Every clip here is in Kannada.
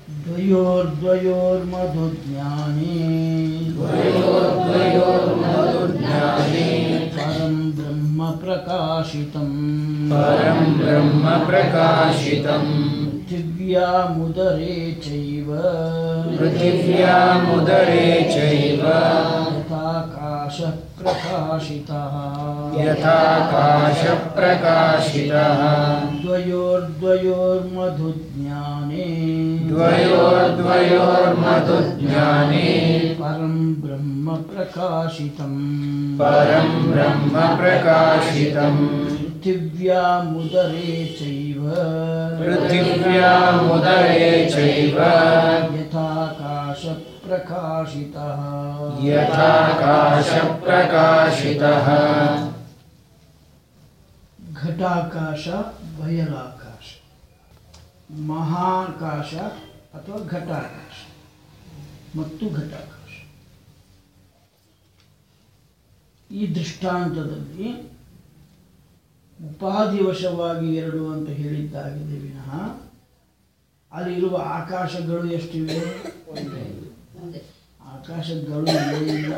द्वयोर्द्वयोर्मधुज्ञाने द्वयोर्द्वयोर्मधुज्ञाने परं ब्रह्म प्रकाशितम् परं ब्रह्म प्रकाशितम् पृथिव्यामुदरे चैव पृथिव्यामुदरे चैव यथाकाशः प्रकाशितः यथाकाशप्रकाशितः द्वयोर्द्वयोर्मधुज्ञाने द्वयोर्द्वयोर्मधुज्ञाने परं ब्रह्म प्रकाशितम् परं ब्रह्म प्रकाशितम् पृथिव्यामुदरे चैव पृथिव्यामुदरे चैव यथाकाशप्रकाशितः यथाकाशप्रकाशितः ಘಟಾಕಾಶ ಬಯಲಾಕಾಶ ಮಹಾಕಾಶ ಅಥವಾ ಘಟಾಕಾಶ ಮತ್ತು ಘಟಾಕಾಶ ಈ ದೃಷ್ಟಾಂತದಲ್ಲಿ ಉಪಾಧಿವಶವಾಗಿ ಎರಡು ಅಂತ ಹೇಳಿದ್ದಾಗಿದೆ ವಿನಃ ಅಲ್ಲಿರುವ ಆಕಾಶಗಳು ಎಷ್ಟಿವೆ ಆಕಾಶಗಳು ಇಲ್ಲೇ ಇಲ್ಲ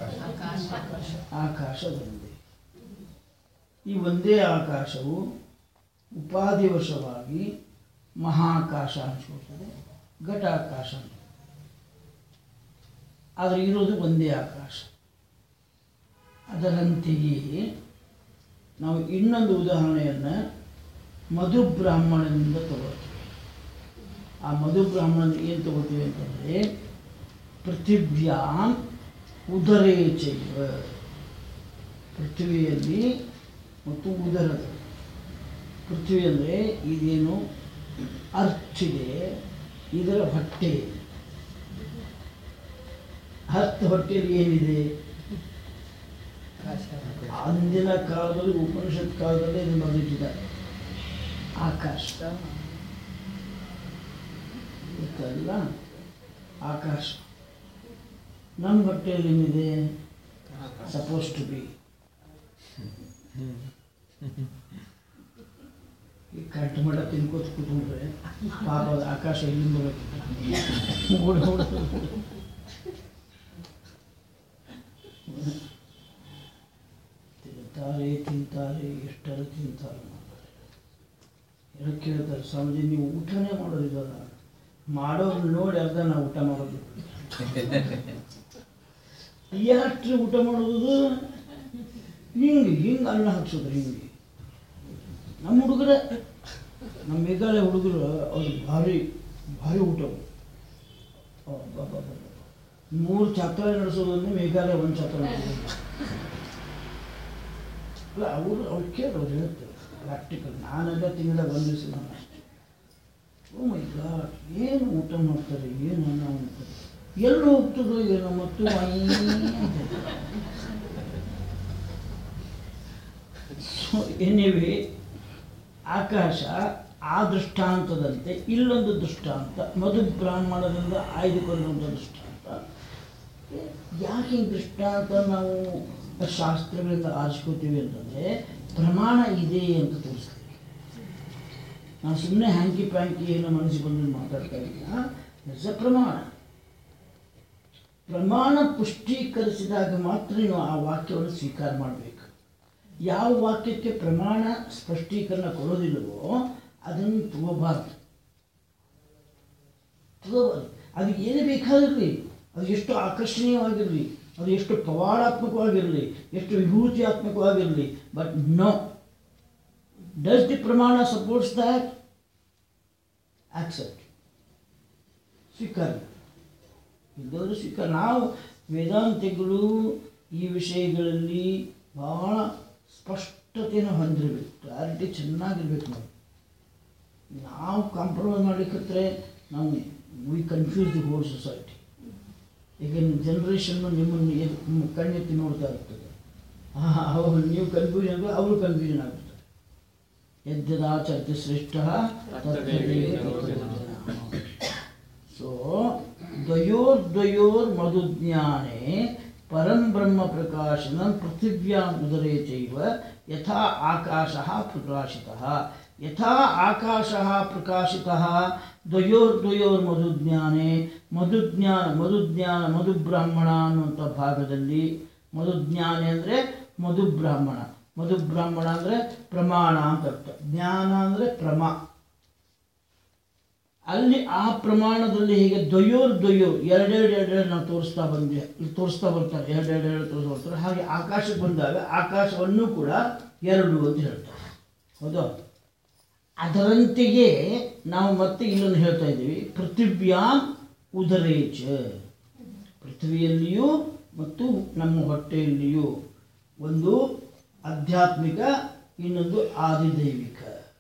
ಆಕಾಶ ಒಂದೇ ಈ ಒಂದೇ ಆಕಾಶವು ಉಪಾಧಿವಶವಾಗಿ ಮಹಾಕಾಶ ಅನಿಸ್ಕೊಳ್ತದೆ ಘಟಾಕಾಶ ಅಂತ ಆದರೆ ಇರೋದು ಒಂದೇ ಆಕಾಶ ಅದರಂತೆಯೇ ನಾವು ಇನ್ನೊಂದು ಉದಾಹರಣೆಯನ್ನು ಮಧು ಬ್ರಾಹ್ಮಣನಿಂದ ತಗೊಳ್ತೀವಿ ಆ ಮಧು ಬ್ರಾಹ್ಮಣ ಏನು ತಗೋತೀವಿ ಅಂತಂದರೆ ಪೃಥಿವ್ಯಾಂ ಉದರೇ ಚೈವ ಪೃಥ್ವಿಯಲ್ಲಿ ಮತ್ತು ಉದರದಲ್ಲಿ ಪೃಥ್ವಿ ಅಂದರೆ ಇದೇನು ಅರ್ತ್ ಇದೆ ಇದರ ಹೊಟ್ಟೆ ಅರ್ತ್ ಹೊಟ್ಟೆಯಲ್ಲಿ ಏನಿದೆ ಅಂದಿನ ಕಾಲದಲ್ಲಿ ಉಪನಿಷತ್ ಕಾಲದಲ್ಲಿ ಇದನ್ನು ಬರೆದಿಟ್ಟಿದ್ದಾರೆ ಆಕಾಶ ಗೊತ್ತಲ್ಲ ಆಕಾಶ ನಮ್ಮ ಹೊಟ್ಟೆಯಲ್ಲಿ ಏನಿದೆ ಸಪೋಸ್ ಟು ಬಿ ಈ ಕಂಠಮಠ ತಿನ್ಕೋತ ಕೂತ್ಕೊಂಡ್ರೆ ಪಾಪ ಅದು ಆಕಾಶ ಎಲ್ಲಿಂದ ಬರುತ್ತೆ ಓಡಿ ಓಡಿ ತಿಂತಾರೆ ತಿಂತಾರೆ ಎಷ್ಟರ ತಿಂತಾರೆ ಮಾಡ್ತಾರೆ ಎಲ್ಲ ಕೇಳ್ತಾರೆ ಸ್ವಾಮೀಜಿ ನೀವು ಊಟನೇ ಮಾಡೋದಿಲ್ಲ ಮಾಡೋರು ನೋಡಿ ಅರ್ಧ ನಾವು ಊಟ ಮಾಡೋದು ಎಷ್ಟು ಊಟ ಮಾಡೋದು ಹಿಂಗೆ ಹಿಂಗೆ ಅನ್ನ ಹಾಕ್ಸೋದು ಹಿಂಗೆ ನಮ್ಮ ಹುಡುಗರ ನಮ್ಮ ಮೇಘಾಲಯ ಹುಡುಗರು ಅವ್ರು ಭಾರಿ ಭಾರಿ ಊಟ ಮೂರು ಚಾತ್ರ ನಡೆಸೋದು ಅಂದ್ರೆ ಮೇಘಾಲಯ ಒಂದು ಚಾತ್ರ ನಡೆಸೋದು ಅಲ್ಲ ಅವರು ಅವ್ರು ಕೇಳೋರು ಹೇಳ್ತಾರೆ ಪ್ರಾಕ್ಟಿಕಲ್ ನಾನೆಲ್ಲ ತಿಂಗಳ ಒಂದು ದಿವಸ ನಾನು ಅಷ್ಟೇ ಓ ಮೈ ಗಾಡ್ ಏನು ಊಟ ಮಾಡ್ತಾರೆ ಏನು ಅನ್ನ ಮಾಡ್ತಾರೆ ಎಲ್ಲಿ ಹೋಗ್ತದೋ ಏನೋ ಮತ್ತು ಅಂತ ಸೊ ಎನಿವೆ ಆಕಾಶ ಆ ದೃಷ್ಟಾಂತದಂತೆ ಇಲ್ಲೊಂದು ದೃಷ್ಟಾಂತ ಮಧು ಬ್ರಾಹ್ಮಣದಿಂದ ಆಯ್ದುಕೊಂಡಂಥ ದೃಷ್ಟಾಂತ ಯಾಕೆ ಈ ದೃಷ್ಟಾಂತ ನಾವು ಶಾಸ್ತ್ರಗಳಿಂದ ಆರಿಸ್ಕೋತೀವಿ ಅಂತಂದರೆ ಪ್ರಮಾಣ ಇದೆ ಅಂತ ತೋರಿಸ್ತೀವಿ ನಾನು ಸುಮ್ಮನೆ ಹ್ಯಾಂಕಿ ಪ್ಯಾಂಕಿ ಏನೋ ಮನಸ್ಸಿಗೆ ಬಂದು ಮಾತಾಡ್ತಾ ಇಲ್ಲ ಇಟ್ಸ್ ಅ ಪ್ರಮಾಣ ಪ್ರಮಾಣ ಪುಷ್ಟೀಕರಿಸಿದಾಗ ಮಾತ್ರ ನೀವು ಆ ವಾಕ್ಯವನ್ನು ಸ್ವೀಕಾರ ಮಾಡಬೇಕು ಯಾವ ವಾಕ್ಯಕ್ಕೆ ಪ್ರಮಾಣ ಸ್ಪಷ್ಟೀಕರಣ ಕೊಡೋದಿಲ್ಲವೋ ಅದನ್ನು ತಗೋಬಾರ್ದು ತಗೋಬಾರ್ದು ಅದು ಏನೇ ಬೇಕಾಗಿರಲಿ ಅದು ಎಷ್ಟು ಆಕರ್ಷಣೀಯವಾಗಿರಲಿ ಅದು ಎಷ್ಟು ಪವಾಡಾತ್ಮಕವಾಗಿರಲಿ ಎಷ್ಟು ವಿಭೂತಿಯಾತ್ಮಕವಾಗಿರಲಿ ಬಟ್ ನೋ ಡಸ್ ದಿ ಪ್ರಮಾಣ ಸಪೋರ್ಟ್ಸ್ ದ್ಯಾಟ್ ಆಕ್ಸೆಪ್ಟ್ ಸ್ವೀಕಾರ ಇದ್ದವರು ಸ್ವೀಕಾರ ನಾವು ವೇದಾಂತಿಗಳು ಈ ವಿಷಯಗಳಲ್ಲಿ ಬಹಳ ಸ್ಪಷ್ಟತೆಯನ್ನು ಹೊಂದಿರಬೇಕು ಕ್ಲಾರಿಟಿ ಚೆನ್ನಾಗಿರ್ಬೇಕು ನಾವು ನಾವು ಕಾಂಪ್ರಮೈಸ್ ಮಾಡಲಿಕ್ಕೆ ನಾವು we confuse the whole society ಈಗ ಜನ್ರೇಷನ್ನು ನಿಮ್ಮನ್ನು ಎದ್- ನಿಮ್ಮ ಕಣ್ಣೆತ್ತಿ ನೋಡ್ತಾ ಇರ್ತದೆ ಅವರು ನೀವು ಕನ್ಫ್ಯೂಷನ್ ಅಂದರೆ ಅವರು ಕನ್ಫ್ಯೂಷನ್ ಆಗ್ತಾರೆ ಯದ್ಯದಾಚರತೆ ಶ್ರೇಷ್ಠ ಸೊ ದ್ವಯೋರ್ದ್ವಯೋರ್ ಮಧುಜ್ಞಾನೆ ಪರಂ ಬ್ರಹ್ಮ ಪ್ರಕಾಶನ ಪೃಥಿವ್ಯಾಂ ಉದರೇ ಚೈವ ಯಥಾ ಆಕಾಶ ಪ್ರಕಾಶಿತ ಯಥಾ ಆಕಾಶ ಪ್ರಕಾಶಿತ ದ್ವಯೋರ್ದ್ವಯೋರ್ ಮಧುಜ್ಞಾನೆ ಮಧುಜ್ಞಾನ ಮಧುಜ್ಞಾನ ಮಧುಬ್ರಾಹ್ಮಣ ಅನ್ನುವಂಥ ಭಾಗದಲ್ಲಿ ಮಧುಜ್ಞಾನೆ ಅಂದರೆ ಮಧುಬ್ರಾಹ್ಮಣ ಮಧುಬ್ರಾಹ್ಮಣ ಅಂದರೆ ಪ್ರಮಾಣ ಅಂತ ಅರ್ಥ ಜ್ಞಾನ ಅಂದರೆ ಪ್ರಮಾ ಅಲ್ಲಿ ಆ ಪ್ರಮಾಣದಲ್ಲಿ ಹೀಗೆ ದ್ವಯೋರ್ ದ್ವಯೋರ್ ಎರಡೆರಡು ಎರಡೆರಡು ನಾವು ತೋರಿಸ್ತಾ ಬಂದ್ವಿ ಇಲ್ಲಿ ತೋರಿಸ್ತಾ ಬರ್ತಾರೆ ಎರಡೆರಡು ಎರಡು ತೋರಿಸ್ತಾ ಬರ್ತಾರೆ ಹಾಗೆ ಆಕಾಶಕ್ಕೆ ಬಂದಾಗ ಆಕಾಶವನ್ನು ಕೂಡ ಎರಡು ಅಂತ ಹೇಳ್ತಾರೆ ಹೌದು ಅದರಂತೆಯೇ ನಾವು ಮತ್ತೆ ಇಲ್ಲೊಂದು ಹೇಳ್ತಾ ಇದ್ದೀವಿ ಪೃಥಿವ್ಯಾಂ ಉದರೇಚ ಪೃಥ್ವಿಯಲ್ಲಿಯೂ ಮತ್ತು ನಮ್ಮ ಹೊಟ್ಟೆಯಲ್ಲಿಯೂ ಒಂದು ಆಧ್ಯಾತ್ಮಿಕ ಇನ್ನೊಂದು ಆದಿದೈವಿಕ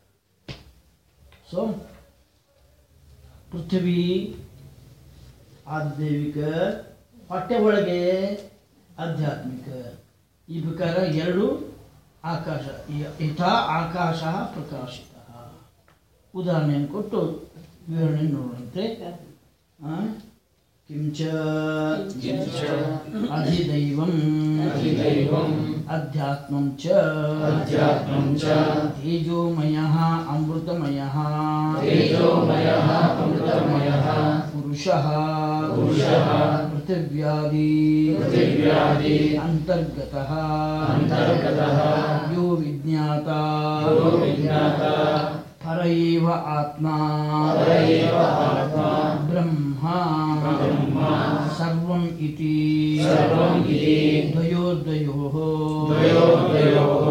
ಸೊ ಪೃಥ್ವಿ ಆದಿದೈವಿಕ ಹೊಟ್ಟೆ ಒಳಗೆ ಆಧ್ಯಾತ್ಮಿಕ ಈ ಪ್ರಕಾರ ಎರಡು ಆಕಾಶ ಯ- ಯಥಾ ಆಕಾಶ ಪ್ರಕಾಶಿತ ಉದಾಹರಣೆಯನ್ನು ಕೊಟ್ಟು ವಿವರಣೆ ನೋಡುವಂತೆ ಆ? ಕಿಂಚ ಕಿಂಚ ಅಧಿದೈವಂ ಅಧಿದೈವಂ ಅಧ್ಯಾತ್ಮಂ ಚ ಅಧ್ಯಾತ್ಮಂ ಚ ತೇಜೋಮಯಃ ಅಮೃತಮಯಃ ತೇಜೋಮಯಃ ಅಮೃತಮಯಃ ಪುರುಷಃ ಪುರುಷಃ ಪೃಥಿವ್ಯಾದಿ ಪೃಥಿವ್ಯಾದಿ ಅಂತರ್ಗತಃ ಅಂತರ್ಗತಃ ಯೋ ವಿಜ್ಞಾತ ಯೋ ವಿಜ್ಞಾತ ಪರ ಏವ ಆತ್ಮ ಪರ ಏವ ಆತ್ಮ ಬ್ರಹ್ಮ ಬ್ರಹ್ಮ ಸರ್ವಂ ಇತಿ ಸರ್ವಂ ಇತಿ ದ್ವಯೋರ್ದ್ವಯೋಃ ದ್ವಯೋರ್ದ್ವಯೋಃ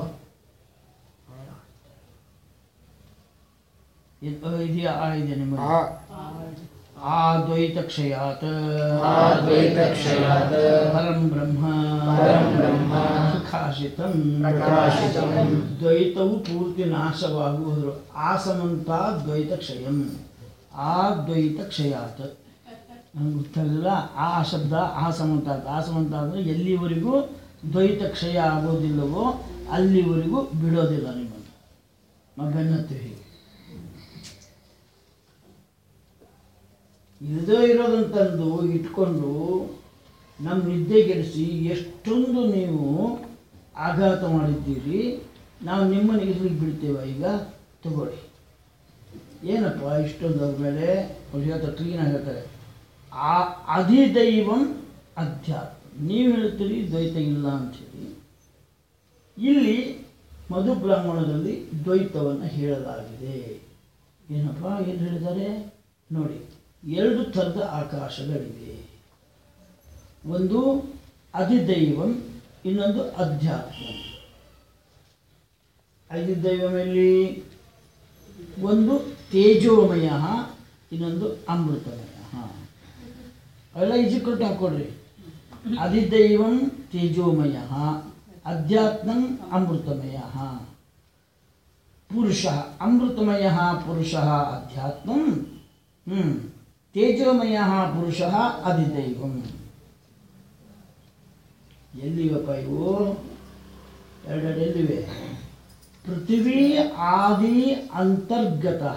ಇದು ಇದು ಆ ಇದೆ ನಿಮಗೆ ಆ ದ್ವೈತ ಕ್ಷಯಾತ್ ಆದ್ವೈತಕ್ಷಯಾತ್ ಪರಂ ಬ್ರಹ್ಮ ಪರಂ ಬ್ರಹ್ಮ ಪ್ರಕಾಶಿತಂ ಪ್ರಕಾಶಿತಂ ದ್ವೈತವು ಪೂರ್ತಿ ನಾಶವಾಗುವುದು ಆ ಸಮಂತ ದ್ವೈತ ಕ್ಷಯಂ ಆ ದ್ವೈತ ಕ್ಷಯಾತ್ ನನಗೆ ಗೊತ್ತಾಗಲಿಲ್ಲ ಆ ಶಬ್ದ ಆ ಸಮಂತ ಅಂತ. ಆ ಸಮಂತ ಅಂದರೆ ಎಲ್ಲಿವರೆಗೂ ದ್ವೈತ ಕ್ಷಯ ಆಗೋದಿಲ್ಲವೋ ಅಲ್ಲಿವರೆಗೂ ಬಿಡೋದಿಲ್ಲ ನಿಮ್ಮನ್ನು ನಾವು ಬೆನ್ನತ್ತೀವಿ ಹೀಗೆ ಇರದೇ ಇರೋದಂತಂದು ಇಟ್ಕೊಂಡು ನಮ್ಮ ನಿದ್ದೆಗೆಡಿಸಿ ಎಷ್ಟೊಂದು ನೀವು ಆಘಾತ ಮಾಡಿದ್ದೀರಿ ನಾವು ನಿಮ್ಮನ್ನು ಇರ್ಲಿಕ್ಕೆ ಬಿಡ್ತೇವೆ ಈಗ ತಗೊಳ್ಳಿ ಏನಪ್ಪ ಇಷ್ಟೊಂದು ಅದ್ರ ಮೇಲೆ ಅವ್ರು ಹೇಳ್ತಾರೆ ಕ್ಲೀನಾಗಿ ಹೇಳ್ತಾರೆ ಆ ಅಧಿದೈವಂ ಅಧ್ಯಾತ್ಮ ನೀವು ಹೇಳ್ತೀರಿ ದ್ವೈತ ಇಲ್ಲ ಅಂಥೇಳಿ ಇಲ್ಲಿ ಮಧು ಬ್ರಾಹ್ಮಣದಲ್ಲಿ ದ್ವೈತವನ್ನು ಹೇಳಲಾಗಿದೆ ಏನಪ್ಪ ಏನು ಹೇಳಿದ್ದಾರೆ ನೋಡಿ ಎರಡು ಥರದ ಆಕಾಶಗಳಿವೆ ಒಂದು ಅಧಿದೈವಂ ಇನ್ನೊಂದು ಅಧ್ಯಾತ್ಮ ಅಧಿದೈವಮಲ್ಲಿ ಒಂದು ತೇಜೋಮಯ ಇನ್ನೊಂದು ಅಮೃತಮಯ ಅವೆಲ್ಲ ಈಜಿಕೊಟ್ಟು ಹಾಕೊಡ್ರಿ ಅಧಿದೈವಂ ತೇಜೋಮಯ ಅಧ್ಯಾತ್ಮಂ ಅಮೃತಮಯ ಪುರುಷ ಅಮೃತಮಯ ಪುರುಷ ಅಧ್ಯಾತ್ಮಂ ಹ್ಮ್ ತೇಜೋಮಯ ಪುರುಷ ಅಧಿದೈವಂ ಎಲ್ಲಿವಪ್ಪ ಇವು ಎರಡೆರಡು ಎಲ್ಲಿವೆ ಪೃಥ್ವಿ ಆದಿ ಅಂತರ್ಗತಃ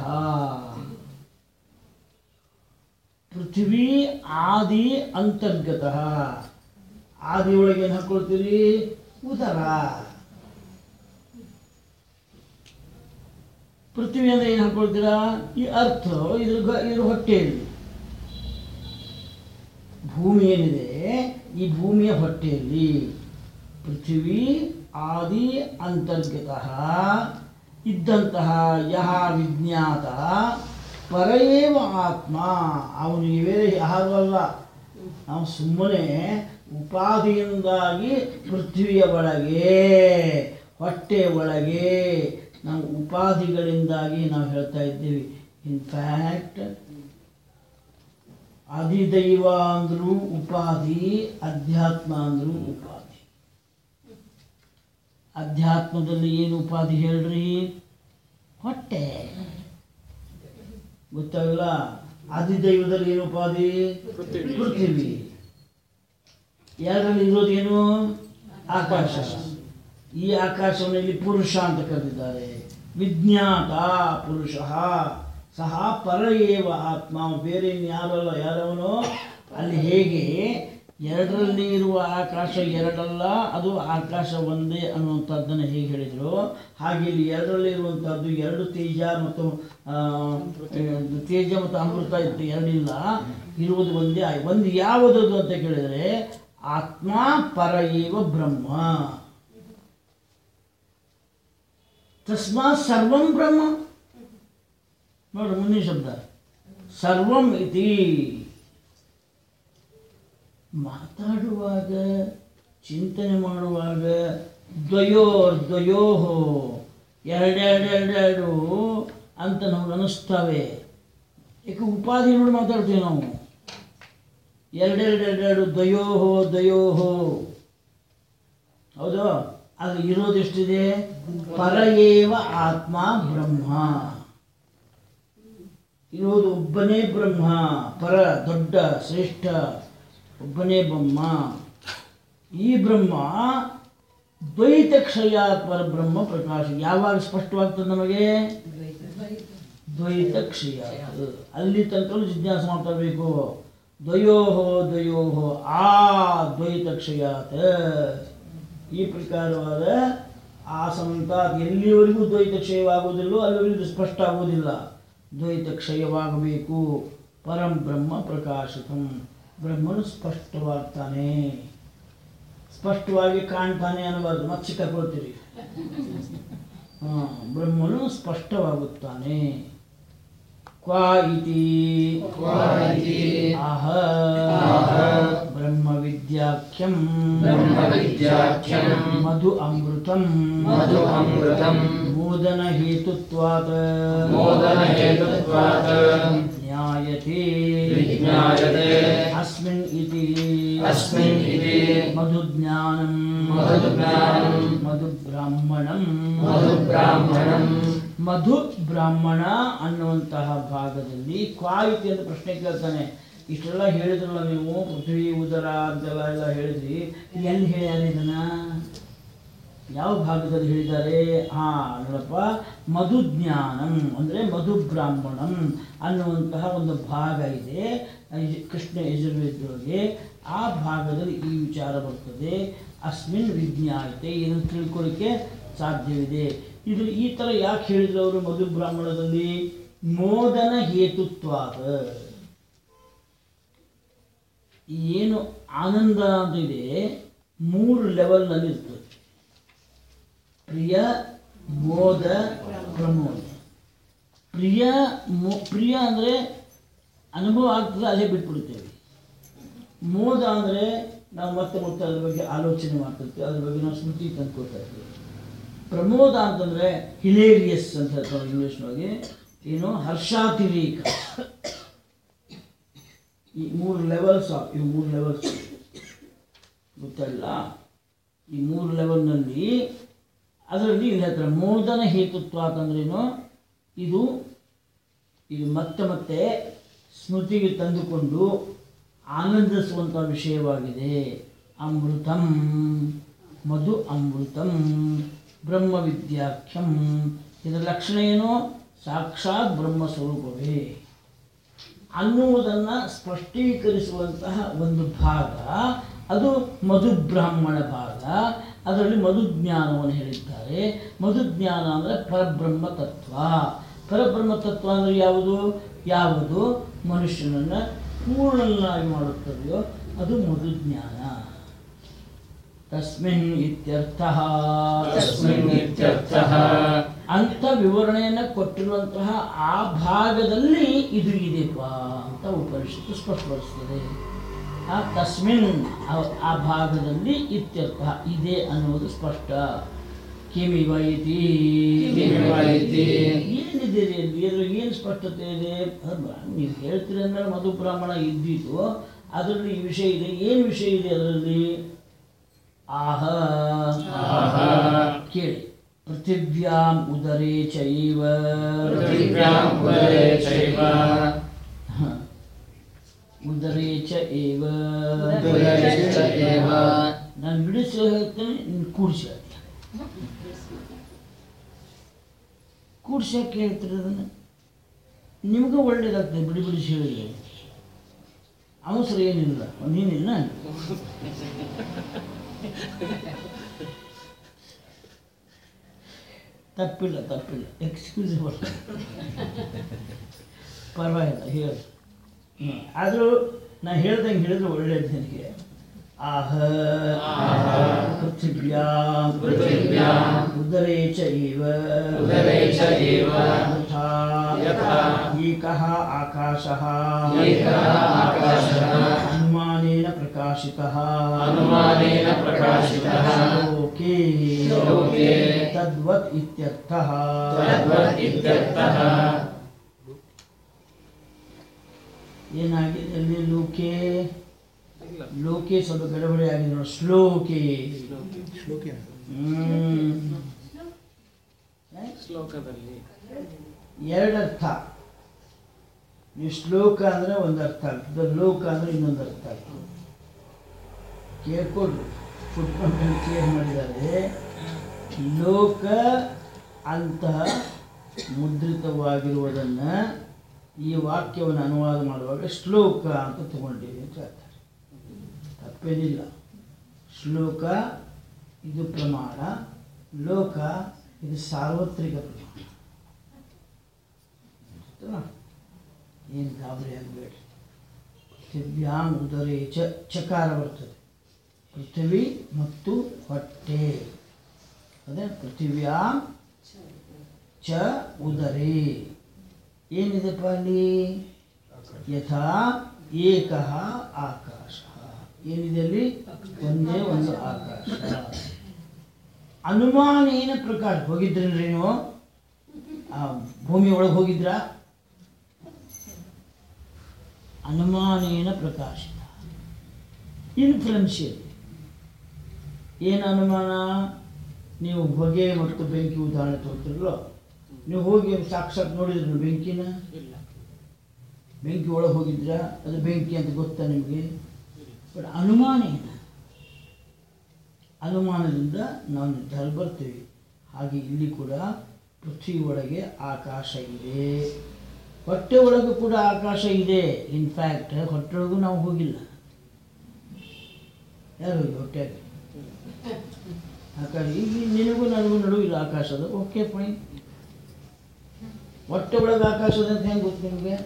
ಪೃಥ್ವಿ ಆದಿ ಅಂತರ್ಗತಃ ಆದಿ ಒಳಗೆ ಏನು ಹಾಕೊಳ್ತೀರಿ ಉದರ ಪೃಥ್ವಿ ಅಂದ್ರೆ ಏನು ಹಾಕೊಳ್ತೀರಾ ಈ ಅರ್ಥ ಇದ್ರ ಗ- ಇದ್ರ ಹೊಟ್ಟೆಯಲ್ಲಿ ಭೂಮಿ ಏನಿದೆ ಈ ಭೂಮಿಯ ಹೊಟ್ಟೆಯಲ್ಲಿ ಪೃಥ್ವಿ ಆದಿ ಅಂತರ್ಗತಃ ಇದ್ದಂತಹ ಯಹ ವಿಜ್ಞಾತ ಪರಯೇವ ಆತ್ಮ ಅವನು ಇವೇ ಯಾರು ಅಲ್ಲ ನಾವು ಸುಮ್ಮನೆ ಉಪಾಧಿಯಿಂದಾಗಿ ಪೃಥ್ವಿಯ ಒಳಗೆ ಹೊಟ್ಟೆ ಒಳಗೆ ನಾವು ಉಪಾಧಿಗಳಿಂದಾಗಿ ನಾವು ಹೇಳ್ತಾ ಇದ್ದೀವಿ ಇನ್ಫ್ಯಾಕ್ಟ್ ಅಧಿದೈವ ಅಂದ್ರು ಉಪಾಧಿ ಅಧ್ಯಾತ್ಮ ಅಂದ್ರು ಉಪಾಧಿ ಅಧ್ಯಾತ್ಮದಲ್ಲಿ ಏನು ಉಪಾಧಿ ಹೇಳ್ರಿ ಹೊಟ್ಟೆ ಗೊತ್ತಾಗಲ್ಲ ಅಧಿದೈವದಲ್ಲಿ ಏನು ಉಪಾಧಿ ಪೃಥ್ವಿ ಎರಡರಲ್ಲಿ ಇರೋದೇನು ಆಕಾಶ ಈ ಆಕಾಶವನ್ನು ಇಲ್ಲಿ ಪುರುಷ ಅಂತ ಕರೆದಿದ್ದಾರೆ ವಿಜ್ಞಾತ ಪುರುಷ ಸಹ ಪರ ಏವ ಆತ್ಮ ಅವನು ಬೇರೆ ಇನ್ಯಾರಲ್ಲ ಯಾರವನು ಅಲ್ಲಿ ಹೇಗೆ ಎರಡರಲ್ಲಿ ಇರುವ ಆಕಾಶ ಎರಡಲ್ಲ ಅದು ಆಕಾಶ ಒಂದೇ ಅನ್ನುವಂಥದ್ದನ್ನು ಹೇಗೆ ಹೇಳಿದರು ಹಾಗೆ ಇಲ್ಲಿ ಎರಡರಲ್ಲಿ ಇರುವಂಥದ್ದು ಎರಡು ತೇಜ ಮತ್ತು ಆ, ತೇಜ ಮತ್ತು ಅಮೃತ ಇತ್ತು ಎರಡಿಲ್ಲ ಇರುವುದು ಒಂದೇ ಆಯ್- ಒಂದು ಯಾವುದದು ಅಂತ ಕೇಳಿದರೆ ಆತ್ಮ ಪರ ಏವ ಬ್ರಹ್ಮ ತಸ್ಮಾತ್ ಸರ್ವಂ ಬ್ರಹ್ಮ ನೋಡ್ರಿ ಮುಂದಿನ ಶಬ್ದ ಸರ್ವಂ ಇತಿ ಮಾತಾಡುವಾಗ ಚಿಂತನೆ ಮಾಡುವಾಗ ದ್ವಯೋರ್ ದ್ವಯೋಹೋ ಎರಡೆರಡು ಎರಡೆರಡು ಅಂತ ನಮ್ಗೆ ಅನ್ನಿಸ್ತವೆ ಯಾಕೆ ಉಪಾಧಿ ನೋಡಿ ಮಾತಾಡ್ತೀವಿ ನಾವು ಎರಡೆರಡು ಎರಡೆರಡು ದ್ವಯೋಹೋ ದ್ವಯೋಹೋ ಹೌದು ಅದು ಇರೋದೆಷ್ಟಿದೆ ಪರ ಏವ ಆತ್ಮ ಬ್ರಹ್ಮ ಇರುವುದು ಒಬ್ಬನೇ ಬ್ರಹ್ಮ ಪರ ದೊಡ್ಡ ಶ್ರೇಷ್ಠ ಒಬ್ಬನೇ ಬ್ರಹ್ಮ ಈ ಬ್ರಹ್ಮ ದ್ವೈತ ಕ್ಷಯ ಪರಬ್ರಹ್ಮ ಪ್ರಕಾಶ ಯಾವಾಗ ಸ್ಪಷ್ಟವಾಗ್ತದೆ ನಮಗೆ ದ್ವೈತ ಕ್ಷಯ ಅಲ್ಲಿ ತನಕ ಜಿಜ್ಞಾಸೆ ಮಾಡ್ಕೋಬೇಕು ದ್ವಯೋಹೋ ದ್ವಯೋಹೋ ಆ ದ್ವೈತ ಕ್ಷಯಾತ್ ಈ ಪ್ರಕಾರವಾದ ಆ ಸಂತ ಎಲ್ಲಿವರೆಗೂ ದ್ವೈತ ಕ್ಷಯವಾಗುವುದಿಲ್ಲೋ ಅಲ್ಲಿವರೆಗೂ ಇದು ಸ್ಪಷ್ಟ ಆಗುವುದಿಲ್ಲ ದ್ವೈತ ಕ್ಷಯವಾಗಬೇಕು ಪರಂ ಬ್ರಹ್ಮ ಪ್ರಕಾಶಿತಂ ಬ್ರಹ್ಮನು ಸ್ಪಷ್ಟವಾಗ್ತಾನೆ ಸ್ಪಷ್ಟವಾಗಿ ಕಾಣ್ತಾನೆ ಅನ್ನಬಾರ್ದು ಮತ್ತೆ ಸಿಕ್ಕಾಕೊಳ್ತೀರಿ ಹಾಂ ಬ್ರಹ್ಮನು ಸ್ಪಷ್ಟವಾಗುತ್ತಾನೆ ಕ್ವಾ ಇತಿ ಕ್ವಾ ಇತಿ ಆಹ ಆಹ ಬ್ರಹ್ಮವಿದ್ಯಾಖ್ಯಂ ಬ್ರಹ್ಮವಿದ್ಯಾಖ್ಯಂ ಮಧು ಅಮೃತಂ ಮಧು ಅಮೃತಂ ಮೋದನ ಹೇತುತ್ವಾತ್ ಮೋದನಹೇತುತ್ವಾತ್ ಜ್ಞಾಯತೆ ವಿಜ್ಞಾಯತೆ ಅಸ್ಮಿನ್ ಇತಿ ಅಸ್ಮಿನ್ ಇತಿ ಮಧುಜ್ಞಾನಂ ಮಧುಜ್ಞಾನಂ ಮಧು ಬ್ರಾಹ್ಮಣಂ ಮಧುಬ್ರಾಹ್ಮಣಂ ಮಧು ಬ್ರಾಹ್ಮಣ ಅನ್ನುವಂತಹ ಭಾಗದಲ್ಲಿ ಕ್ವಾಯಿತಿ ಅಂತ ಪ್ರಶ್ನೆ ಕೇಳ್ತಾನೆ ಇಷ್ಟೆಲ್ಲ ಹೇಳಿದ್ರಲ್ಲ ನೀವು ಪೃಥ್ವಿ ಉದರ ಅಂತೆಲ್ಲ ಎಲ್ಲ ಹೇಳಿದ್ರಿ ಎಲ್ಲಿ ಹೇಳ್ಯಾರ ಇದನ್ನ ಯಾವ ಭಾಗದಲ್ಲಿ ಹೇಳಿದ್ದಾರೆ ಹಾ ನೋಡಪ್ಪ ಮಧುಜ್ಞಾನಂ ಅಂದರೆ ಮಧು ಬ್ರಾಹ್ಮಣಂ ಅನ್ನುವಂತಹ ಒಂದು ಭಾಗ ಇದೆ ಯಜು- ಕೃಷ್ಣ ಯಜುರ್ವೇದದೊಳಗೆ ಆ ಭಾಗದಲ್ಲಿ ಈ ವಿಚಾರ ಬರ್ತದೆ ಅಸ್ಮಿನ್ ವಿಜ್ಞಾನತೆ ಇದನ್ನು ತಿಳ್ಕೊಳ್ಳಿಕ್ಕೆ ಸಾಧ್ಯವಿದೆ ಇದು ಈ ಥರ ಯಾಕೆ ಹೇಳಿದ್ರು ಅವರು ಮಧು ಬ್ರಾಹ್ಮಣದಲ್ಲಿ ಮೋದನ ಹೇತುತ್ವಾದ ಏನು ಆನಂದ ಅಂತ ಇದೆ ಮೂರು ಲೆವೆಲ್ನಲ್ಲಿ ಇರ್ತದೆ ಪ್ರಿಯ ಮೋದ ಪ್ರಮೋದ ಪ್ರಿಯ ಮೋ ಪ್ರಿಯ ಅಂದರೆ ಅನುಭವ ಆಗ್ತದೆ ಅದೇ ಬಿಟ್ಬಿಡ್ತೇವೆ ಮೋದ ಅಂದರೆ ನಾವು ಮತ್ತೆ ಮತ್ತೆ ಅದ್ರ ಬಗ್ಗೆ ಆಲೋಚನೆ ಮಾಡ್ತಿರ್ತೀವಿ ಅದ್ರ ಬಗ್ಗೆ ನಾವು ಸ್ಮೃತಿ ತಂದ್ಕೊಳ್ತಾ ಇರ್ತೀವಿ ಪ್ರಮೋದ ಅಂತಂದರೆ ಹಿಲೇರಿಯಸ್ ಅಂತ ಹೇಳ್ತಾರೆ ಇಂಗ್ಲೀಷ್ನೊಳಗೆ ಏನು ಹರ್ಷಾತಿರೇಕ ಈ ಮೂರು ಲೆವೆಲ್ಸ್ ಇವು ಮೂರು ಲೆವೆಲ್ಸ್ ಗೊತ್ತಲ್ಲ ಈ ಮೂರು ಲೆವೆಲ್ನಲ್ಲಿ ಅದರಲ್ಲಿ ಇಲ್ಲಿ ಹೇಳ್ತಾರೆ ಮೋದನ ಹೇತುತ್ವ ಅಂತಂದ್ರೇನು ಇದು ಇದು ಮತ್ತೆ ಮತ್ತೆ ಸ್ಮೃತಿಗೆ ತಂದುಕೊಂಡು ಆನಂದಿಸುವಂಥ ವಿಷಯವಾಗಿದೆ ಅಮೃತಂ ಮಧು ಅಮೃತಂ ಬ್ರಹ್ಮವಿದ್ಯಾಖ್ಯಂ ಇದರ ಲಕ್ಷಣ ಏನು ಸಾಕ್ಷಾತ್ ಬ್ರಹ್ಮ ಸ್ವರೂಪವೇ ಅನ್ನುವುದನ್ನು ಸ್ಪಷ್ಟೀಕರಿಸುವಂತಹ ಒಂದು ಭಾಗ ಅದು ಮಧುಬ್ರಾಹ್ಮಣ ಭಾಗ ಅದರಲ್ಲಿ ಮಧುಜ್ಞಾನವನ್ನು ಹೇಳಿದ್ದಾರೆ ಮಧುಜ್ಞಾನ ಅಂದರೆ ಪರಬ್ರಹ್ಮ ತತ್ವ ಪರಬ್ರಹ್ಮ ತತ್ವ ಅಂದರೆ ಯಾವುದು ಯಾವುದು ಮನುಷ್ಯನನ್ನು ಪೂರ್ಣನಾಗಿ ಮಾಡುತ್ತದೆಯೋ ಅದು ಮಧುಜ್ಞಾನ ತಸ್ಮಿನ್ ಇತ್ಯರ್ಥ ತಸ್ಮಿನ್ ಇತ್ಯರ್ಥಃ ಅಂತ ವಿವರಣೆಯನ್ನು ಕೊಟ್ಟಿರುವಂತಹ ಆ ಭಾಗದಲ್ಲಿ ಇದು ಇದೆಪ್ಪ ಅಂತ ಉಪನಿಷತ್ತು ಸ್ಪಷ್ಟಪಡಿಸ್ತದೆ ಆ ತಸ್ಮಿನ್ ಆ- ಆ ಭಾಗದಲ್ಲಿ ಇತ್ಯರ್ಥ ಇದೆ ಅನ್ನುವುದು ಸ್ಪಷ್ಟ ಕಿಮಿವ ಇತಿ ಕಿಮಿವ ಇತಿ. ಏನಿದೆ ರೀ ಅಲ್ಲಿ? ಇದ್ರಲ್ಲಿ ಏನು ಸ್ಪಷ್ಟತೆ ಇದೆ ಅಲ್ಲ, ನೀವು ಹೇಳ್ತೀರಿ ಅಂದ್ರೆ ಮಧು ಬ್ರಾಹ್ಮಣ ಇದ್ದಿತ್ತು ಅದರಲ್ಲಿ ಈ ವಿಷಯ ಇದೆ ಏನು ವಿಷಯ ಇದೆ ಅದರಲ್ಲಿ ಆಹ ಆಹ. ಕೇಳಿ ಪೃಥಿವ್ಯಾಂ ಉದರೇ ಚೈವ ಪೃಥಿವ್ಯಾಂ ಉದರೇ ಚೈವ ಹ. ಉದರೇ ಚ ಏವ ಉದರೇ ಚ ಏವ ನಾನು ಬಿಡಿಸಿ ಹೇಳ್ತೇನೆ ನೀನು ಕೂಡಿಸಿ ಹೇಳ್ತೀನಿ ಕೂಡಿಸಿ ಯಾಕೆ ಹೇಳ್ತೀರಿ ಅದನ್ನು ನಿಮಗೂ ಒಳ್ಳೇದಾಗ್ತದೆ ಬಿಡಿ ಬಿಡಿಸಿ ಹೇಳಿದ್ರೆ ಅವಸರ ಏನಿಲ್ಲ ನೀನಿಲ್ಲ ತಪ್ಪಿಲ್ಲ ತಪ್ಪಿಲ್ಲ ಎಕ್ಸ್ಕ್ಯೂಸಿಬಲ್ ಪರವಾಗಿಲ್ಲ ಹೇಳು ಹ್ಮ್. ಆದರೂ ನಾ ಹೇಳ್ದಂಗೆ ಹೇಳಿದ್ರೆ ಒಳ್ಳೇದು ನಿನಗೆ ಆಹ ಪೃಥಿವ್ಯಾಂ ಪೃಥಿವ್ಯಾಂ ಉದರೇ ಚ ಇವ ಉದರೇ ಚ ಇವ ಯಥಾ ಯಥಾ ಏಕಃ ಆಕಾಶಃ ಏಕಃ ಆಕಾಶಃ ಅನುಮಾನೇನ ಪ್ರಕಾಶಿತಃ ಅನುಮಾನೇನ ಪ್ರಕಾಶಿತಃ ಲೋಕೆ ಲೋಕೆ ತದ್ವತ್ ಇತ್ಯರ್ಥಃ ತದ್ವತ್ ಇತ್ಯರ್ಥಃ ಏನಾಗಿದೆ ಅಲ್ಲಿ ಲೋಕೆ ಲೋಕೆ ಸ್ವಲ್ಪ ಗಡಬಡಿ ಆಗಿದೆ ನೋಡಿ ಶ್ಲೋಕೆ ಹ್ಮ್. ಶ್ಲೋಕದಲ್ಲಿ ಎರಡರ್ಥ ನೀವು ಶ್ಲೋಕ ಅಂದರೆ ಒಂದು ಅರ್ಥ ಆಗ್ತದೆ ಲೋಕ ಅಂದರೆ ಇನ್ನೊಂದು ಅರ್ಥ ಆಗ್ತದೆ ಕೇಳ್ಕೊಡ್ರಿ ಫುಟ್ಬಾಲ್ ಕ್ಲಿಯರ್ ಮಾಡಿದ್ದಾರೆ ಲೋಕ ಅಂತ ಮುದ್ರಿತವಾಗಿರುವುದನ್ನು ಈ ವಾಕ್ಯವನ್ನು ಅನುವಾದ ಮಾಡುವಾಗ ಶ್ಲೋಕ ಅಂತ ತಗೊಂಡಿವಿ ಅಂತ ಹೇಳ್ತಾರೆ ತಪ್ಪೇನಿಲ್ಲ ಶ್ಲೋಕ ಇದು ಪ್ರಮಾಣ ಲೋಕ ಇದು ಸಾರ್ವತ್ರಿಕ ಪ್ರಮಾಣ ಏನು ಗಾಬರಿ ಆಗಬೇಡಿ ಪೃಥಿವ್ಯಾಂ ಉದರೇ ಚ ಚಕಾರ ಬರ್ತದೆ ಪೃಥ್ವಿ ಮತ್ತು ಹೊಟ್ಟೆ ಅದೇ ಪೃಥಿವ್ಯಾಂ ಚ ಉದರೇ ಏನಿದೆಪ್ಪ ಅಲ್ಲಿ ಯಥಾ ಏಕಃ ಆಕಾಶ ಏನಿದೆ ಅಲ್ಲಿ ಒಂದೇ ಒಂದು ಆಕಾಶ ಅನುಮಾನೇನ ಪ್ರಕಾಶ ಹೋಗಿದ್ರೇನ್ರಿ ನೀವು ಆ ಭೂಮಿ ಒಳಗೆ ಹೋಗಿದ್ರಾ ಅನುಮಾನೇನ ಪ್ರಕಾಶಿತ ಇನ್ಫ್ಲುಯೆನ್ಷಿಯಲ್ ಏನು ಅನುಮಾನ ನೀವು ಹೊಗೆ ಮತ್ತು ಬೆಂಕಿ ಉದಾಹರಣೆ ತೋರ್ತಿರಲ್ಲೋ ನೀವು ಹೋಗಿ ಸಾಕ್ಷಾತ್ ನೋಡಿದ್ರು ಬೆಂಕಿನ ಇಲ್ಲ ಬೆಂಕಿ ಒಳಗೆ ಹೋಗಿದ್ರಾ ಅದು ಬೆಂಕಿ ಅಂತ ಗೊತ್ತಾ ನಿಮಗೆ ಬಟ್ ಅನುಮಾನ ಏನು ಅನುಮಾನದಿಂದ ನಾವು ನಿರ್ಧಾರ ಬರ್ತೀವಿ ಹಾಗೆ ಇಲ್ಲಿ ಕೂಡ ಪೃಥ್ವಿ ಒಳಗೆ ಆಕಾಶ ಇದೆ ಹೊಟ್ಟೆ ಒಳಗೂ ಕೂಡ ಆಕಾಶ ಇದೆ ಇನ್ಫ್ಯಾಕ್ಟ್ ಹೊಟ್ಟೆ ಒಳಗೂ ನಾವು ಹೋಗಿಲ್ಲ ಯಾರು ಹೋಗಿ ಹೊಟ್ಟೆಗೆ ಆಕಾಶ ಈಗ ನಿನಗೂ ನನಗೂ ನಡುವಿಲ್ಲ ಆಕಾಶದ ಓಕೆ ಫೈನ್ ಹೊಟ್ಟೆ ಒಳಗೆ ಆಕಾಶದ ಅಂತ ಹೆಂಗೆ ಗೊತ್ತು ನಿಮಗೆ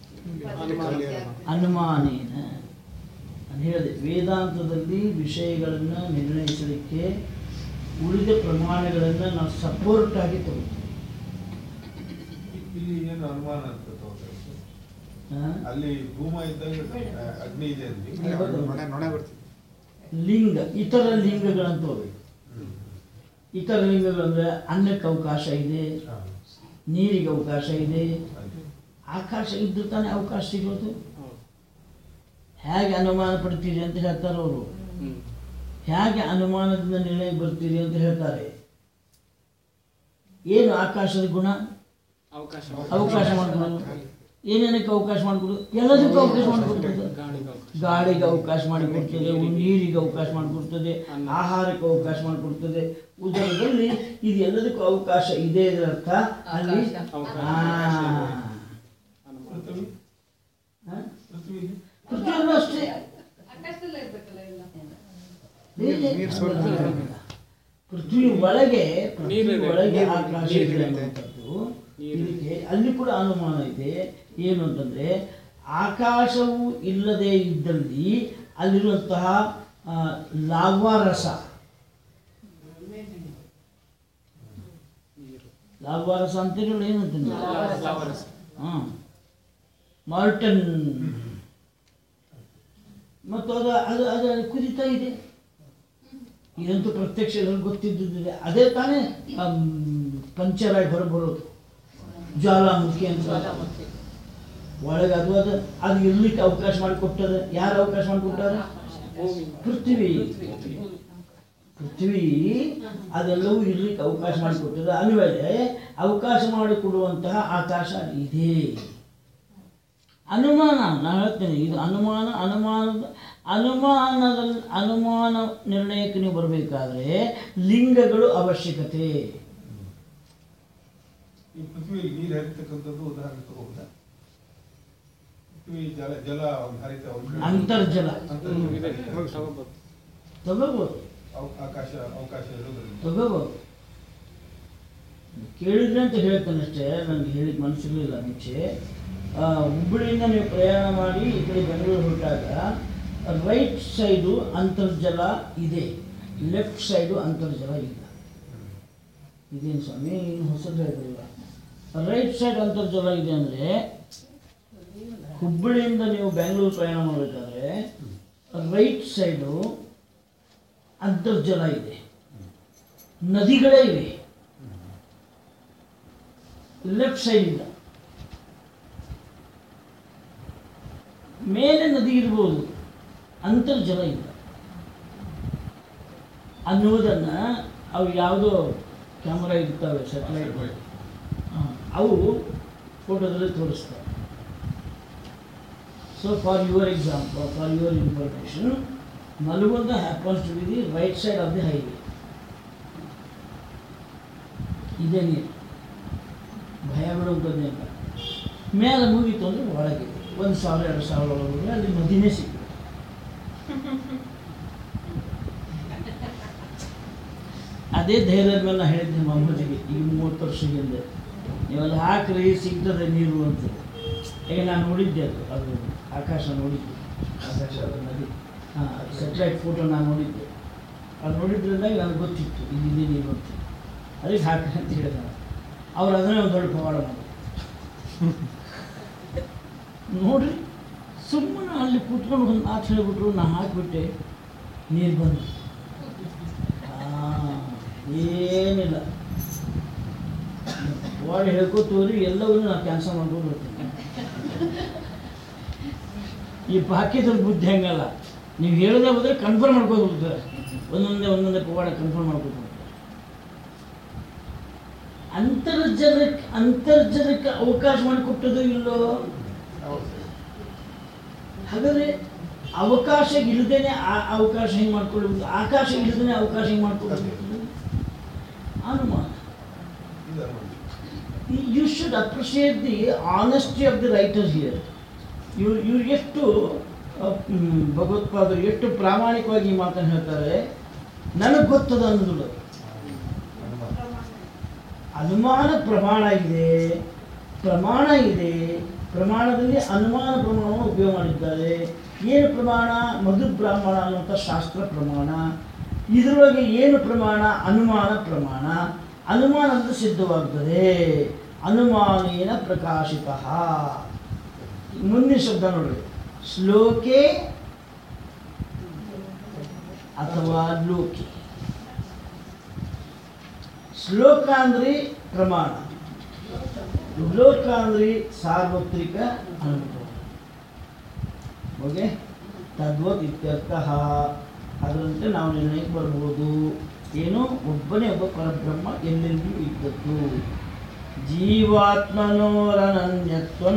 ಅನುಮಾನೇನ ನಾನು ಹೇಳಿದೆ ವೇದಾಂತದಲ್ಲಿ ವಿಷಯಗಳನ್ನು ನಿರ್ಣಯಿಸಲಿಕ್ಕೆ ಉಳಿದ ಪ್ರಮಾಣಗಳನ್ನು ನಾವು ಸಪೋರ್ಟ್ ಆಗಿ ತಗೋತೀವಿ ಇಲ್ಲಿ ಏನು ಅನುಮಾನ ಅಂತ ತಗೊಂಡ್ರೆ ಹಾ? ಅಲ್ಲಿ ಭೂಮ ಇದ್ದಾಗ ಆ, ಅಗ್ನಿ ಇದೆ ಅಂದ್ವಿ ನೊಣ ನೊಣ ಬರ್ತಿದೆ ಲಿಂಗ ಇತರ ಲಿಂಗಗಳಂತ ಹೋಗ್ಬೇಕು ಇತರ ಲಿಂಗಗಳಂದ್ರೆ ಅನ್ನಕ್ಕೆ ಅವಕಾಶ ಇದೆ ಹಾ, ನೀರಿಗೆ ಅವಕಾಶ ಇದೆ ಹಾಗೆ. ಆಕಾಶ ಇದ್ದು ತಾನೇ ಅವಕಾಶ ಸಿಗೋದು ಹೌದು ಹೇಗೆ ಅನುಮಾನ ಪಡ್ತೀರಿ ಅಂತ ಹೇಳ್ತಾರೆ ಅವರು ಹ್ಮ್ ಹೇಗೆ ಅನುಮಾನದಿಂದ ನಿರ್ಣಯ ಬರ್ತೀರಿ ಅಂತ ಹೇಳ್ತಾರೆ ಏನು ಆಕಾಶದ ಗುಣ ಅವಕಾಶ ಅವಕಾಶ ಮಾಡಿಕೊಡೋದು ಏನೇನಕ್ಕೆ ಅವಕಾಶ ಮಾಡಿಕೊಡೋದು ಎಲ್ಲದಕ್ಕೂ ಅವಕಾಶ ಮಾಡಿಕೊಡ್ತದೆ ಗಾಳಿಗೆ ಅವಕಾಶ ಗಾಳಿಗೆ ಅವಕಾಶ ಮಾಡಿಕೊಡ್ತದೆ ನೀರಿಗೆ ಅವಕಾಶ ಮಾಡಿಕೊಡ್ತದೆ ಆಹಾರಕ್ಕೆ ಅವಕಾಶ ಮಾಡಿಕೊಡ್ತದೆ ಉದರದಲ್ಲಿ ಇದು ಎಲ್ಲದಕ್ಕೂ ಅವಕಾಶ ಇದೆ ಇದರ ಅರ್ಥ ಅಲ್ಲಿ ಅವಕಾಶ. ಆ. ಪೃಥ್ವಿ ಹ? ಪೃಥ್ವಿಲಿ ಪೃಥ್ವಿಯಲ್ಲೂ ಅಷ್ಟೇ ಬೇರೆ ನೀರು ಸೋರ್ದು ಅಲ್ಲ. ಪೃಥ್ವಿ ಒಳಗೆ ಪೃಥ್ವಿ ನೀರಿದೆ. ಒಳಗೆ ನೀರು- ಆಕಾಶ ನೀರು ಇದೆ ಇದೆ. ಅನ್ನುವಂಥದ್ದು ನೀರು. ಇದಕ್ಕೆ ಅಲ್ಲಿ ಕೂಡ ಅನುಮಾನ ಇದೆ ಏನು ಅಂತಂದ್ರೆ ಆಕಾಶವು ಇಲ್ಲದೆ ಇದ್ದಲ್ಲಿ ಅಲ್ಲಿರುವಂತಹ ಆ, ಲಾವಾರಸ ಲಾವಾರಸ ಅಂತೀರಲ್ಲ ಏನಂತ ಲಾವರಸ ಹಾಂ ಮಾರ್ಟನ್ ಮತ್ತು ಅದು ಅದು ಅದು ಕುದಿತಾ ಇದೆ ಇದಂತೂ ಪ್ರತ್ಯಕ್ಷ ಎಲ್ಲರಿಗೂ ಗೊತ್ತಿದ್ದಿದೆ ಅದೇ ತಾನೇ ಆಮ್, ಪಂಚರ್ ಆಗಿ ಹೊರಬರೋದು ಜ್ವಾಲಾಮುಖಿ ಅಂತ ಒಳಗೆ ಅದು ಅದು ಅದು ಇರ್ಲಿಕ್ಕೆ ಅವಕಾಶ ಮಾಡಿಕೊಟ್ಟದ ಯಾರು ಅವಕಾಶ ಮಾಡಿಕೊಟ್ಟಾರ ಭೂಮಿ ಪೃಥ್ವಿ ಪೃಥ್ವಿ ಅದೆಲ್ಲವೂ ಇರ್ಲಿಕ್ಕೆ ಅವಕಾಶ ಮಾಡಿಕೊಟ್ಟದ ಅನ್ವೇಲೆ ಅವಕಾಶ ಮಾಡಿಕೊಡುವಂತಹ ಆಕಾಶ ಇದೆ ಅನುಮಾನ ನಾನು ಹೇಳ್ತೇನೆ ಇದು ಅನುಮಾನ ಅನುಮಾನದ ಅನುಮಾನದಲ್ಲಿ ಅನುಮಾನ ನಿರ್ಣಯಕ್ಕೆ ನೀವು ಬರಬೇಕಾದ್ರೆ ಲಿಂಗಗಳು ಅವಶ್ಯಕತೆ ಈ ಪೃಥ್ವಿಯಲ್ಲಿ ನೀರು ಹರಿತಕ್ಕಂಥದ್ದು ಉದಾಹರಣೆ ತಗೋಬೋದಾ ಪೃಥ್ವಿ ಜಲ ಜಲ ಒಂದು ಹರಿತ ಒಂದು ಅಂತರ್ಜಲ ಹ್ಮ್, ಇದೆ ತಗೋಬೋದು ತಗೋಬೋದು ಅವ- ಆಕಾಶ ಅವಕಾಶ ಇರೋದ್ರಿಂದ ತಗೋಬೋದು ಕೇಳಿದ್ರೆ ಅಂತ ಹೇಳ್ತಾನೆ ಅಷ್ಟೇ ನನಗೆ ಹೇಳಿದ ಮನಸ್ಸಿರಲಿಲ್ಲ ಮುಂಚೆ ಆ, ಹುಬ್ಬಳ್ಳಿಯಿಂದ ನೀವು ಪ್ರಯಾಣ ಮಾಡಿ ಈ ಕಡೆ ಬೆಂಗಳೂರು ಹೊರಟಾಗ ರೈಟ್ ಸೈಡು ಅಂತರ್ಜಲ ಇದೆ ಲೆಫ್ಟ್ ಸೈಡು ಅಂತರ್ಜಲ ಇಲ್ಲ ಇದೇನು ಸ್ವಾಮಿ ಏನು ಹೊಸದು ಹೇಳಿದ್ರಲ್ಲ ರೈಟ್ ಸೈಡ್ ಅಂತರ್ಜಲ ಇದೆ ಅಂದರೆ ಹುಬ್ಬಳ್ಳಿಯಿಂದ ನೀವು ಬೆಂಗಳೂರು ಪ್ರಯಾಣ ಮಾಡಬೇಕಾದ್ರೆ ರೈಟ್ ಸೈಡು ಅಂತರ್ಜಲ ಇದೆ ನದಿಗಳೇ ಇವೆ ಲೆಫ್ಟ್ ಸೈಡ್ ಇಲ್ಲ ಮೇಲೆ ನದಿ ಇರ್ಬೋದು ಅಂತರ್ಜಲ ಇಲ್ಲ ಅನ್ನುವುದನ್ನು ಅವು ಯಾವುದೋ ಕ್ಯಾಮ್ರಾ ಇರ್ತವೆ ಸ್ಯಾಟಲೈಟ್ ಅವು ಫೋಟೋದಲ್ಲಿ ತೋರಿಸ್ತವೆ so for your example for your information ನಲ್ಗೊಂದ happens to be the right side of the highway ಇದೇ ನೀರು ಭಯ ಬಿಡುವಂಥದ್ದೇ ಇಲ್ಲ ಮೇಲೆ ಮುಗೀತು ಅಂದರೆ ಒಳಗೆ ಒಂದು ಸಾವಿರ ಎರಡು ಸಾವಿರ ಒಳಗೆ ಅಲ್ಲಿ ನದಿನೇ ಸಿಗ್ತದೆ ಅದೇ ಧೈರ್ಯದ ಮೇಲೆ ನಾನು ಹೇಳಿದ್ದೆ ಮೊಹಮ್ಮದಿಗೆ ಈಗ ಮೂವತ್ತು ವರ್ಷ ಹಿಂದೆ ನೀವಲ್ಲಿ ಹಾಕ್ರಿ ಸಿಗ್ತದೆ ನೀರು ಅಂತ ಈಗ ನಾನು ನೋಡಿದ್ದೆ ಅದು ಅದು ಆಕಾಶ ನೋಡಿದ್ದೆ ಆಕಾಶ ಅದು ನದಿ ಹಾಂ ಸೆಟ್ಲೈಟ್ ಫೋಟೋ ನಾನು ನೋಡಿದ್ದೆ ಅದು ನೋಡಿದ್ರಿಂದ ನನಗೆ ಗೊತ್ತಿತ್ತು ಇಲ್ಲಿದೆ ನೀರು ಅಂತ ಅದಕ್ಕೆ ಹಾಕ್ರಿ ಅಂತ ಹೇಳಿದೆ ನಾನು ಅವ್ರು ಅದನ್ನೇ ಒಂದು ದೊಡ್ಡ ಪವಾಡ ಮಾಡಿದ್ರು ನೋಡ್ರಿ ಸುಮ್ಮನೆ ಅಲ್ಲಿ ಕೂತ್ಕೊಂಡು ಒಂದು ಮಾತು ಹೇಳಿಬಿಟ್ರು ನಾ ಹಾಕಿಬಿಟ್ಟೆ ನೀರು ಬಂದು ಆ, ಏನಿಲ್ಲ ವಾರ್ಡ್ ಹೇಳ್ಕೊತೀವ್ರಿ ಎಲ್ಲವನ್ನೂ ನಾನು ಕ್ಯಾನ್ಸಲ್ ಮಾಡ್ಕೊಂಡು ಬರ್ತೀನಿ ಈ ಬಾಕಿದ್ರ ಬುದ್ಧಿ ಹಂಗಲ್ಲ ನೀವು ಹೇಳದೆ ಹೋದ್ರೆ ಕನ್ಫರ್ಮ್ ಮಾಡ್ಕೊಂಡು ಹೋಗ್ತಾರೆ ಒಂದೊಂದೇ ಒಂದೊಂದೇ ಪವಾಡ ಕನ್ಫರ್ಮ್ ಮಾಡ್ಕೊಂಡು ಹೋಗ್ತಾರೆ ಅಂತರ್ಜಲಕ್ಕೆ ಅಂತರ್ಜಲಕ್ಕೆ ಅವಕಾಶ ಮಾಡಿಕೊಟ್ಟದು ಇಲ್ಲೋ ಹಾಗಾದ್ರೆ ಅವಕಾಶ ಇಲ್ಲದೇನೆ ಆ ಅವಕಾಶ ಹೆಂಗೆ ಮಾಡ್ಕೊಳ್ಳುವುದು ಆಕಾಶ ಇಲ್ಲದೇನೆ ಅವಕಾಶ ಹೆಂಗೆ ಮಾಡ್ಕೊಳ್ಳುವುದು ಅನುಮಾನ ಇದು ಅನುಮಾನ. You should appreciate the honesty of the writer here ಇವ್ರು ಇವ್ರು ಎಷ್ಟು ಆ, ಮ್, ಭಗವತ್ಪಾದರು ಎಷ್ಟು ಪ್ರಾಮಾಣಿಕವಾಗಿ ಈ ಮಾತನ್ನು ಹೇಳ್ತಾರೆ ನನಗೆ ಗೊತ್ತದ ಅನ್ನೋದು ಅನುಮಾನ. ಅನುಮಾನ ಪ್ರಮಾಣ ಇದೆ ಪ್ರಮಾಣ ಇದೆ ಪ್ರಮಾಣದಲ್ಲಿ ಅನುಮಾನ ಪ್ರಮಾಣವನ್ನು ಉಪಯೋಗ ಮಾಡಿದ್ದಾರೆ ಏನು ಪ್ರಮಾಣ ಮಧು ಬ್ರಾಹ್ಮಣ ಅನ್ನುವಂಥ ಶಾಸ್ತ್ರ ಪ್ರಮಾಣ ಇದರೊಳಗೆ ಏನು ಪ್ರಮಾಣ ಅನುಮಾನ ಪ್ರಮಾಣ ಅನುಮಾನದಿಂದ ಸಿದ್ಧವಾಗ್ತದೆ ಅನುಮಾನೇನ ಪ್ರಕಾಶಿತ ಮುಂದಿನ ಶಬ್ದ ನೋಡ್ರಿ ಶ್ಲೋಕೆ ಅಥವಾ ಲೋಕೆ ಶ್ಲೋಕ ಅಂದ್ರೆ ಪ್ರಮಾಣ ಲೋಕ ಅಂದ್ರೆ ಸಾರ್ವತ್ರಿಕ ಅನುಭವ ಓಕೆ ತದ್ವತ್ ಇತ್ಯರ್ಥ ಅದರಂತೆ ನಾವು ನಿರ್ಣಯಕ್ಕೆ ಬರ್ಬೋದು ಏನು ಒಬ್ಬನೇ ಒಬ್ಬ ಪರಬ್ರಹ್ಮ ಎಲ್ಲೆಲ್ಲಿಯೂ ಇದ್ದದ್ದು ಜೀವಾತ್ಮನೋರನನ್ಯತ್ವಂ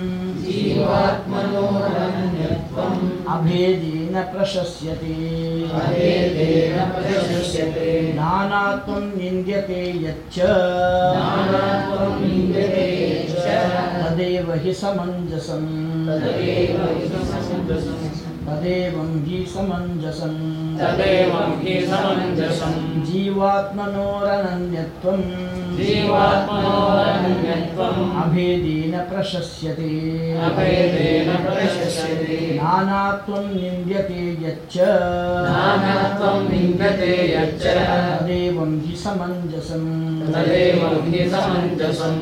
ಜೀವಾತ್ಮನೋರನನ್ಯತ್ವಂ ಅಭೇದೇನ ಪ್ರಶಸ್ಯತೆ ಅಭೇದೇನ ಪ್ರಶಸ್ಯತೆ ನಾನಾತ್ವಂ ನಿಂದ್ಯತೆ ಯಚ್ಚ ನಾನಾತ್ವಂ ನಿಂದ್ಯತೆ ಯಚ್ಚ ತದೇವ ಹಿ ಸಮಂಜಸಂ ತದೇವ ಹಿ ಸಮಂಜಸಂ ತದೇವಂ ಹಿ ಸಮಂಜಸಂ ತದೇವಂ ಹಿ ಸಮಂಜಸಂ ಜೀವಾತ್ಮನೋರನನ್ಯತ್ವಂ ಜೀವಾತ್ಮನೋರನನ್ಯತ್ವಂ ಅಭೇದೇನ ಪ್ರಶಸ್ಯತೆ ಅಭೇದೇನ ಪ್ರಶಸ್ಯತೆ ನಾನಾತ್ವಂ ನಿಂದ್ಯತೆ ಯಚ್ಚ ನಾನಾತ್ವಂ ನಿಂದ್ಯತೆ ಯಚ್ಚ ತದೇವಂ ಹಿ ಸಮಂಜಸಂ ತದೇವಂ ಹಿ ಸಮಂಜಸಂ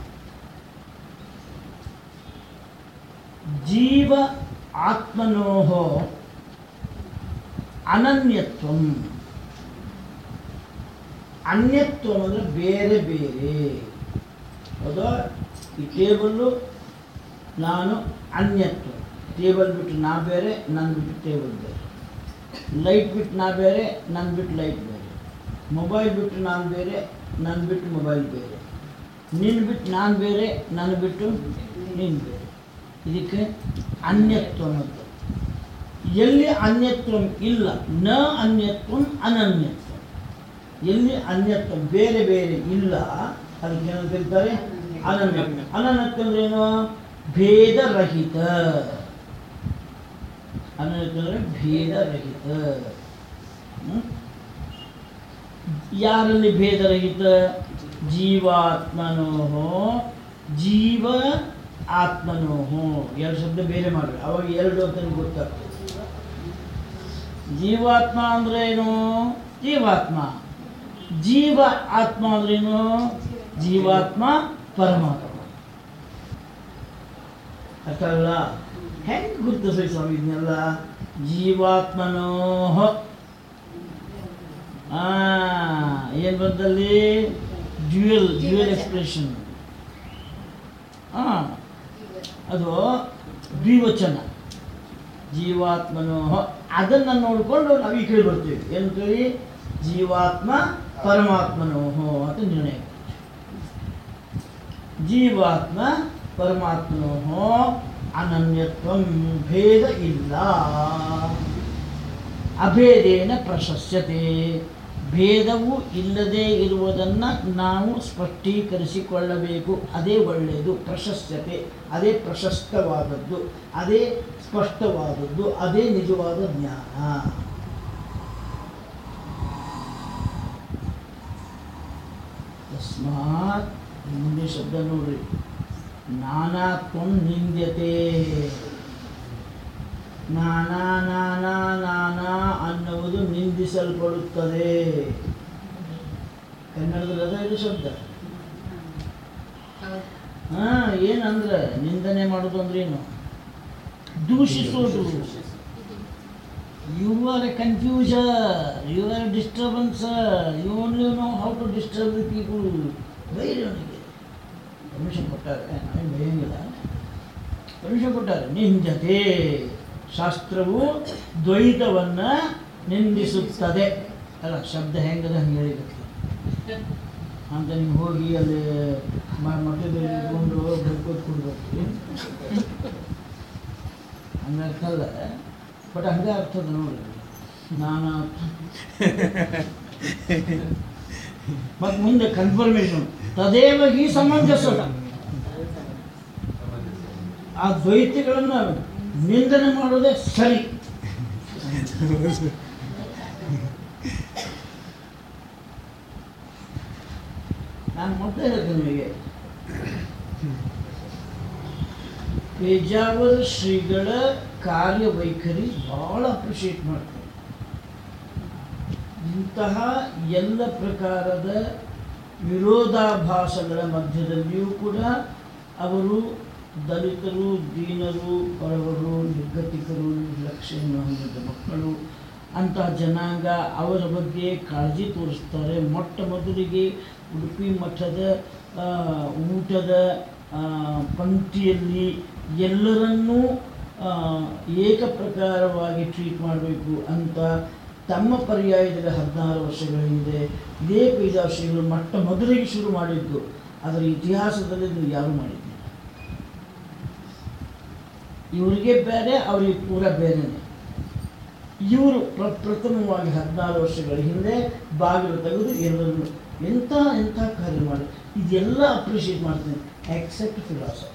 ಜೀವ ಆತ್ಮನೋಹ ಅನನ್ಯತ್ವಂ ಅನ್ಯತ್ವ ಅಂದರೆ ಬೇರೆ ಬೇರೆ ಹೌದಾ ಈ ಟೇಬಲ್ಲು ನಾನು ಅನ್ಯತ್ವ ಟೇಬಲ್ ಬಿಟ್ಟು ನಾ ಬೇರೆ ನನ್ನ ಬಿಟ್ಟು ಟೇಬಲ್ ಬೇರೆ ಲೈಟ್ ಬಿಟ್ಟು ನಾ ಬೇರೆ ನನ್ನ ಬಿಟ್ಟು ಲೈಟ್ ಬೇರೆ ಮೊಬೈಲ್ ಬಿಟ್ಟು ನಾನು ಬೇರೆ ನನ್ನ ಬಿಟ್ಟು ಮೊಬೈಲ್ ಬೇರೆ ನಿನ್ನ ಬಿಟ್ಟು ನಾನು ಬೇರೆ ನನ್ನ ಬಿಟ್ಟು ನೀನು ಬೇರೆ ಇದಕ್ಕೆ ಅನ್ಯತ್ವ ಅನ್ನೋದು ಎಲ್ಲಿ ಅನ್ಯತ್ವ ಇಲ್ಲ ನ ಅನ್ಯತ್ವ ಅನನ್ಯತ್ವ ಎಲ್ಲಿ ಅನ್ಯತ್ವ ಬೇರೆ ಬೇರೆ ಇಲ್ಲ ಅದಕ್ಕೆ ಏನಂತ ಕರೀತಾರೆ ಅನನ್ಯ ಅನನ್ಯತ್ವ ಅಂದ್ರೆ ಏನು ಭೇದರಹಿತ ಅನ್ನೋದಂದ್ರೆ ಭೇದರಹಿತ ಹ್ಮ್? ಯಾರಲ್ಲಿ ಭೇದರಹಿತ ಜೀವಾತ್ಮನೋ ಜೀವ ಆತ್ಮನೋ ಎರಡು ಶಬ್ದ ಬೇರೆ ಮಾಡಬೇಕು ಅವಾಗ ಎರಡು ಅಂತ ನಿಮ್ಗೆ ಗೊತ್ತಾಗ್ತದೆ ಜೀವಾತ್ಮ ಅಂದ್ರೆ ಏನು ಜೀವಾತ್ಮ ಜೀವ ಆತ್ಮ ಅಂದ್ರೇನು ಜೀವಾತ್ಮ ಪರಮಾತ್ಮ ಅರ್ಥ ಅಲ್ಲ ಹೆಂಗೆ ಗುರುತಿಸ್ಬೇಕು ಸ್ವಾಮಿ ಇದನ್ನೆಲ್ಲ ಜೀವಾತ್ಮನೋ ಆ ಏನು ಬಂದಲ್ಲಿ ಡ್ಯೂಯಲ್ ಡ್ಯೂಯಲ್ ಎಕ್ಸ್ಪ್ರೆಷನ್ ಹಾಂ ಅದು ದ್ವಿವಚನ ಜೀವಾತ್ಮನೋ ಅದನ್ನು ನೋಡಿಕೊಂಡು ನಾವು ಈ ಕಡೆ ಬರ್ತೀವಿ ಏನಂತೇಳಿ ಜೀವಾತ್ಮ ಪರಮಾತ್ಮನೋ ಅಂತ ನಿರ್ಣಯ ಜೀವಾತ್ಮ ಪರಮಾತ್ಮನೋ ಅನನ್ಯತ್ವ ಭೇದ ಇಲ್ಲ ಅಭೇದೇನ ಪ್ರಶಸ್ಯತೆ ಭೇದವು ಇಲ್ಲದೆ ಇರುವುದನ್ನು ನಾವು ಸ್ಪಷ್ಟೀಕರಿಸಿಕೊಳ್ಳಬೇಕು ಅದೇ ಒಳ್ಳೆಯದು ಪ್ರಶಸ್ಯತೆ ಅದೇ ಪ್ರಶಸ್ತವಾದದ್ದು ಅದೇ ಸ್ಪಷ್ಟವಾದದ್ದು ಅದೇ ನಿಜವಾದ ಜ್ಞಾನ ತಸ್ಮಾತ್ ಮುಂದೆ ಶಬ್ದ ನೋಡ್ರಿ ನಾನಾತ್ವಂ ನಿಂದ್ಯತೆ ನಾನಾ ನಾನಾ ನಾನಾ ಅನ್ನುವುದು ನಿಂದಿಸಲ್ಪಡುತ್ತದೆ ಕನ್ನಡದಲ್ಲಿ ಅದ ಇದು ಶಬ್ದ ಹಾ ಏನಂದ್ರೆ ನಿಂದನೆ ಮಾಡೋದು ಅಂದ್ರೆ ಏನು ದೂಷಿಸೋದು you are a confuser you are a disturbancer you only know how to disturb the people ಬೈರಿ ಅವನಿಗೆ ಪರ್ಮಿಷನ್ ಕೊಟ್ಟಾರೆ ನಾವೇನು ಬೈಯಂಗಿಲ್ಲ ಪರ್ಮಿಷನ್ ಕೊಟ್ಟಾರೆ ನಿಂದತೆ ಶಾಸ್ತ್ರವು ದ್ವೈತವನ್ನು ನಿಂದಿಸುತ್ತದೆ ಅಲ್ಲ ಶಬ್ದ ಹೆಂಗದ ಹಂಗೆ ಹೇಳಿಬೇಕು ಅಂತ ನೀವು ಹೋಗಿ ಅಲ್ಲಿ ಮ- ಮಠದಲ್ಲಿ ಇಟ್ಕೊಂಡು ಬರ್ಕೋದು ಕೊಡ್ಬೇಕು ಹಂಗೆ ಅರ್ಥ ಅಲ್ಲ ಬಟ್ ಹಂಗೆ ಅರ್ಥದ ನೋಡ್ರಿ ನಾನು ಮತ್ತು ಮುಂದೆ ಕನ್ಫರ್ಮೇಷನ್ ತದೇವ ಈ ಸಮಂಜಸ ಆ ದ್ವೈತಿಗಳನ್ನು ನಿಂದನೆ ಮಾಡೋದೇ ಸರಿ ನಾನು ಮತ್ತೆ ಹೇಳ್ತೇನೆ ನಿಮಗೆ ಪೇಜಾವರ ಶ್ರೀಗಳ ಕಾರ್ಯವೈಖರಿ ಬಹಳ ಅಪ್ರಿಷಿಯೇಟ್ ಮಾಡ್ತಾರೆ ಇಂತಹ ಎಲ್ಲ ಪ್ರಕಾರದ ವಿರೋಧಾಭಾಸಗಳ ಮಧ್ಯದಲ್ಲಿಯೂ ಕೂಡ ಅವರು ದಲಿತರು ದೀನರು ಬಡವರು ನಿರ್ಗತಿಕರು ನಿರ್ಲಕ್ಷ್ಯವನ್ನು ಹೊಂದಿದ ಮಕ್ಕಳು ಅಂತಹ ಜನಾಂಗ ಅವರ ಬಗ್ಗೆ ಕಾಳಜಿ ತೋರಿಸ್ತಾರೆ ಮೊಟ್ಟ ಮೊದಲಿಗೆ ಉಡುಪಿ ಮಠದ ಆ, ಊಟದ ಆ, ಪಂಕ್ತಿಯಲ್ಲಿ ಎಲ್ಲರನ್ನೂ ಆ, ಏಕ ಪ್ರಕಾರವಾಗಿ ಟ್ರೀಟ್ ಮಾಡಬೇಕು ಅಂತ ತಮ್ಮ ಪರ್ಯಾಯದಲ್ಲಿ ಹದಿನಾರು ವರ್ಷಗಳ ಹಿಂದೆ ಇದೇ ಪೇಜಾಶ್ರೀಗಳು ಮೊಟ್ಟ ಮೊದಲಿಗೆ ಶುರು ಮಾಡಿದ್ದು ಅದರ ಇತಿಹಾಸದಲ್ಲಿ ಇದನ್ನು ಯಾರೂ ಮಾಡಿದ್ದಿಲ್ಲ ಇವರಿಗೆ ಬೇರೆ ಅವರಿಗೆ ಪೂರ ಬೇರೆನೆ ಇವರು ಪ್ರ ಪ್ರಥಮವಾಗಿ ಹದಿನಾರು ವರ್ಷಗಳ ಹಿಂದೆ ಬಾಗಿಲು ತೆಗೆದು ಎಲ್ಲರನ್ನು ಎಂಥ ಎಂಥ ಕಾರ್ಯ ಮಾಡಿ ಇದೆಲ್ಲ ಅಪ್ರಿಷಿಯೇಟ್ ಮಾಡ್ತೀನಿ ಎಕ್ಸೆಪ್ಟ್ ಫಿಲಾಸಫಿ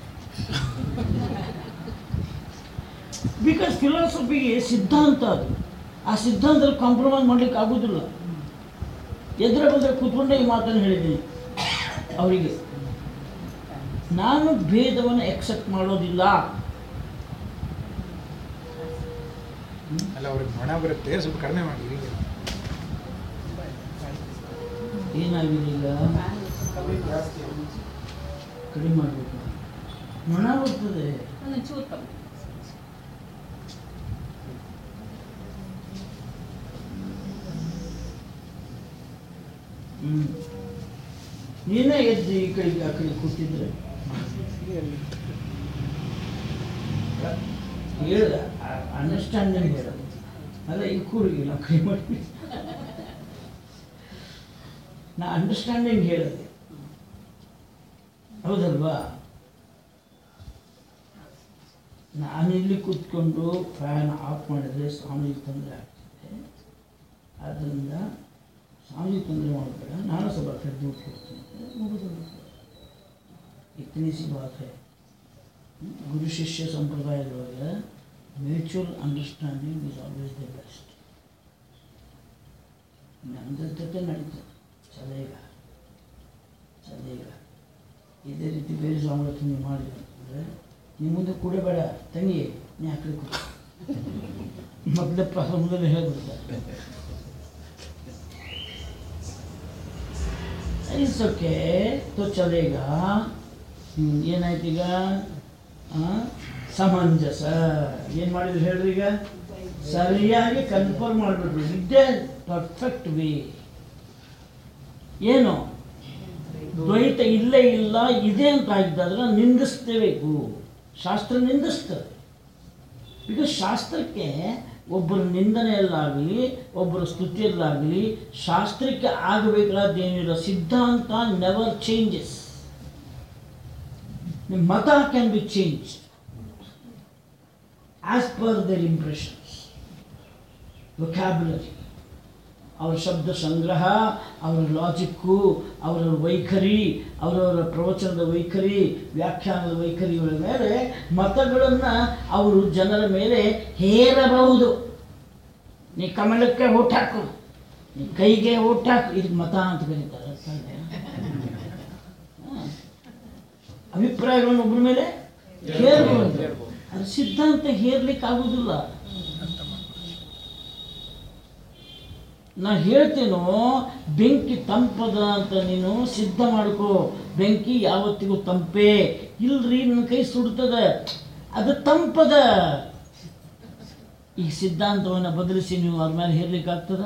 ಬಿಕಾಸ್ ಫಿಲಾಸಫಿಗೆ ಸಿದ್ಧಾಂತ ಅದು ಆ ಸಿದ್ಧಾಂತದಲ್ಲಿ ಕಾಂಪ್ರಮೈಸ್ ಮಾಡ್ಲಿಕ್ಕೆ ಆಗೋದಿಲ್ಲ ಎದುರ ಬಂದರೆ ಕೂತ್ಕೊಂಡೆ ಈ ಮಾತನ್ನು ಹೇಳಿದ್ದೀನಿ ಅವರಿಗೆ ನಾನು ಭೇದವನ್ನು ಎಕ್ಸೆಪ್ಟ್ ಮಾಡೋದಿಲ್ಲ ಅಲ್ಲ ಅವ್ರಿಗೆ ಮಣ ಬರುತ್ತೆ ಸ್ವಲ್ಪ ಕಡಿಮೆ ಮಾಡಿ ಹೀಗೆ ಏನಾಗಿದೆ ಈಗ ಕಡಿಮೆ ಮಾಡಬೇಕು ಮಣ ಬರ್ತದೆ ಒಂಚೂರು ಕಮ್ಮಿ ಹ್ಮ್. ನೀನೇ ಎದ್ದು ಈ ಕಡೆಗೆ ಆ ಕಡೆ ಕೂತಿದ್ರೆ ಹೇಳ್ದ ಅಂಡರ್ಸ್ಟ್ಯಾಂಡಿಂಗ್ ಹೇಳೋದು ಅಲ್ಲ ಈ ಕೂರಿಗೆ ನಾವು ಕೈ ಮಾಡಿ ನಾ ಅಂಡರ್ಸ್ಟ್ಯಾಂಡಿಂಗ್ ಹೇಳಿದೆ ಹೌದಲ್ವಾ ನಾನಿಲ್ಲಿ ಕೂತ್ಕೊಂಡು ಫ್ಯಾನ್ ಆಫ್ ಮಾಡಿದರೆ ಸ್ವಾಮಿಗೆ ತೊಂದರೆ ಆಗ್ತಿದೆ ಆದ್ದರಿಂದ ಸ್ವಾಮಿ ತೊಂದರೆ ಮಾಡಬೇಡ ನಾನು ಸ್ವಲ್ಪ ಕಡ್ದು ಕೊಡ್ತೀನಿ ಮುಗಿದು इतनी सी बात है ಗುರು ಶಿಷ್ಯ ಸಂಪ್ರದಾಯದೊಳಗೆ mutual understanding is always the best ನಮ್ದು ಜೊತೆ ನಡೀತದೆ ಸದೇಗ ಸದೇಗ ಇದೇ ರೀತಿ ಬೇರೆ ಸ್ವಾಮಿಗಳು ನೀವು ಮಾಡಿದ್ರೆ ಅಂದರೆ ನೀವು ಮುಂದೆ ಕುಡಿಬೇಡ ತಂಗಿ ನೀ ಆ ಕಡೆ ಕೂತು ಮೊದಲೇ ಪ್ರಾರಂಭದಲ್ಲಿ ಹೇಳ್ಬಿಡ್ತಾರೆ ಇಟ್ಸ್ ಓಕೆ ತೋ ಚಲೇಗ ಹ್ಮ್, ಏನಾಯ್ತು ಈಗ ಆ, ಸಮಂಜಸ ಏನು ಮಾಡಿದ್ರು ಹೇಳ್ರಿ ಈಗ ಸರಿಯಾಗಿ ಕನ್ಫರ್ಮ್ ಮಾಡಿಬಿಟ್ರು ಇದೇ ಪರ್ಫೆಕ್ಟ್ ವೇ ಏನು ದ್ವೈತ ಇಲ್ಲೇ ಇಲ್ಲ ಇದೆ ಅಂತ ಆಗಿದ್ದಾದ್ರೆ ನಿಂದಿಸ್ತೇಬೇಕು ಶಾಸ್ತ್ರ ನಿಂದಿಸ್ತದೆ ಬಿಕಾಸ್ ಶಾಸ್ತ್ರಕ್ಕೆ ಒಬ್ಬರ ನಿಂದನೆಯಲ್ಲಾಗಲಿ ಒಬ್ಬರ ಸ್ತುತಿಯಲ್ಲಾಗಲಿ ಶಾಸ್ತ್ರಕ್ಕೆ ಆಗಬೇಕಾದ್ದೇನಿಲ್ಲ ಸಿದ್ಧಾಂತ ನೆವರ್ ಚೇಂಜಸ್ ನಿಮ್ಮ ಮತ can be change as per their impressions vocabulary ಅವರ ಶಬ್ದ ಸಂಗ್ರಹ ಅವರ ಲಾಜಿಕ್ಕು ಅವರ ವೈಖರಿ ಅವರವರ ಪ್ರವಚನದ ವೈಖರಿ ವ್ಯಾಖ್ಯಾನದ ವೈಖರಿಗಳ ಮೇಲೆ ಮತಗಳನ್ನು ಅವರು ಜನರ ಮೇಲೆ ಹೇರಬಹುದು ನೀ ಕಮಲಕ್ಕೆ ಓಟ್ ಹಾಕು ನೀ ಕೈಗೆ ಓಟ್ ಹಾಕು ಇದಕ್ಕೆ ಮತ ಅಂತ ಕರೀತಾರೆ ಅರ್ಥ ಇದೆಯಾ? ಹಾ. ಅಭಿಪ್ರಾಯಗಳನ್ನು ಒಬ್ಬರ ಮೇಲೆ ಹೇರಬಹುದು ಅದು ಸಿದ್ಧಾಂತ ಹೇರ್ಲಿಕ್ಕೆ ಆಗುವುದಿಲ್ಲ ನಾ ಹೇಳ್ತೇನೋ ಬೆಂಕಿ ತಂಪದ ಅಂತ ನೀನು ಸಿದ್ಧ ಮಾಡ್ಕೋ ಬೆಂಕಿ ಯಾವತ್ತಿಗೂ ತಂಪೇ ಇಲ್ರಿ ನನ್ನ ಕೈ ಸುಡ್ತದೆ ಅದು ತಂಪದ ಈ ಸಿದ್ಧಾಂತವನ್ನು ಬದಲಿಸಿ ನೀವು ಅವ್ರ ಮೇಲೆ ಹೇರ್ಲಿಕ್ಕೆ ಆಗ್ತದ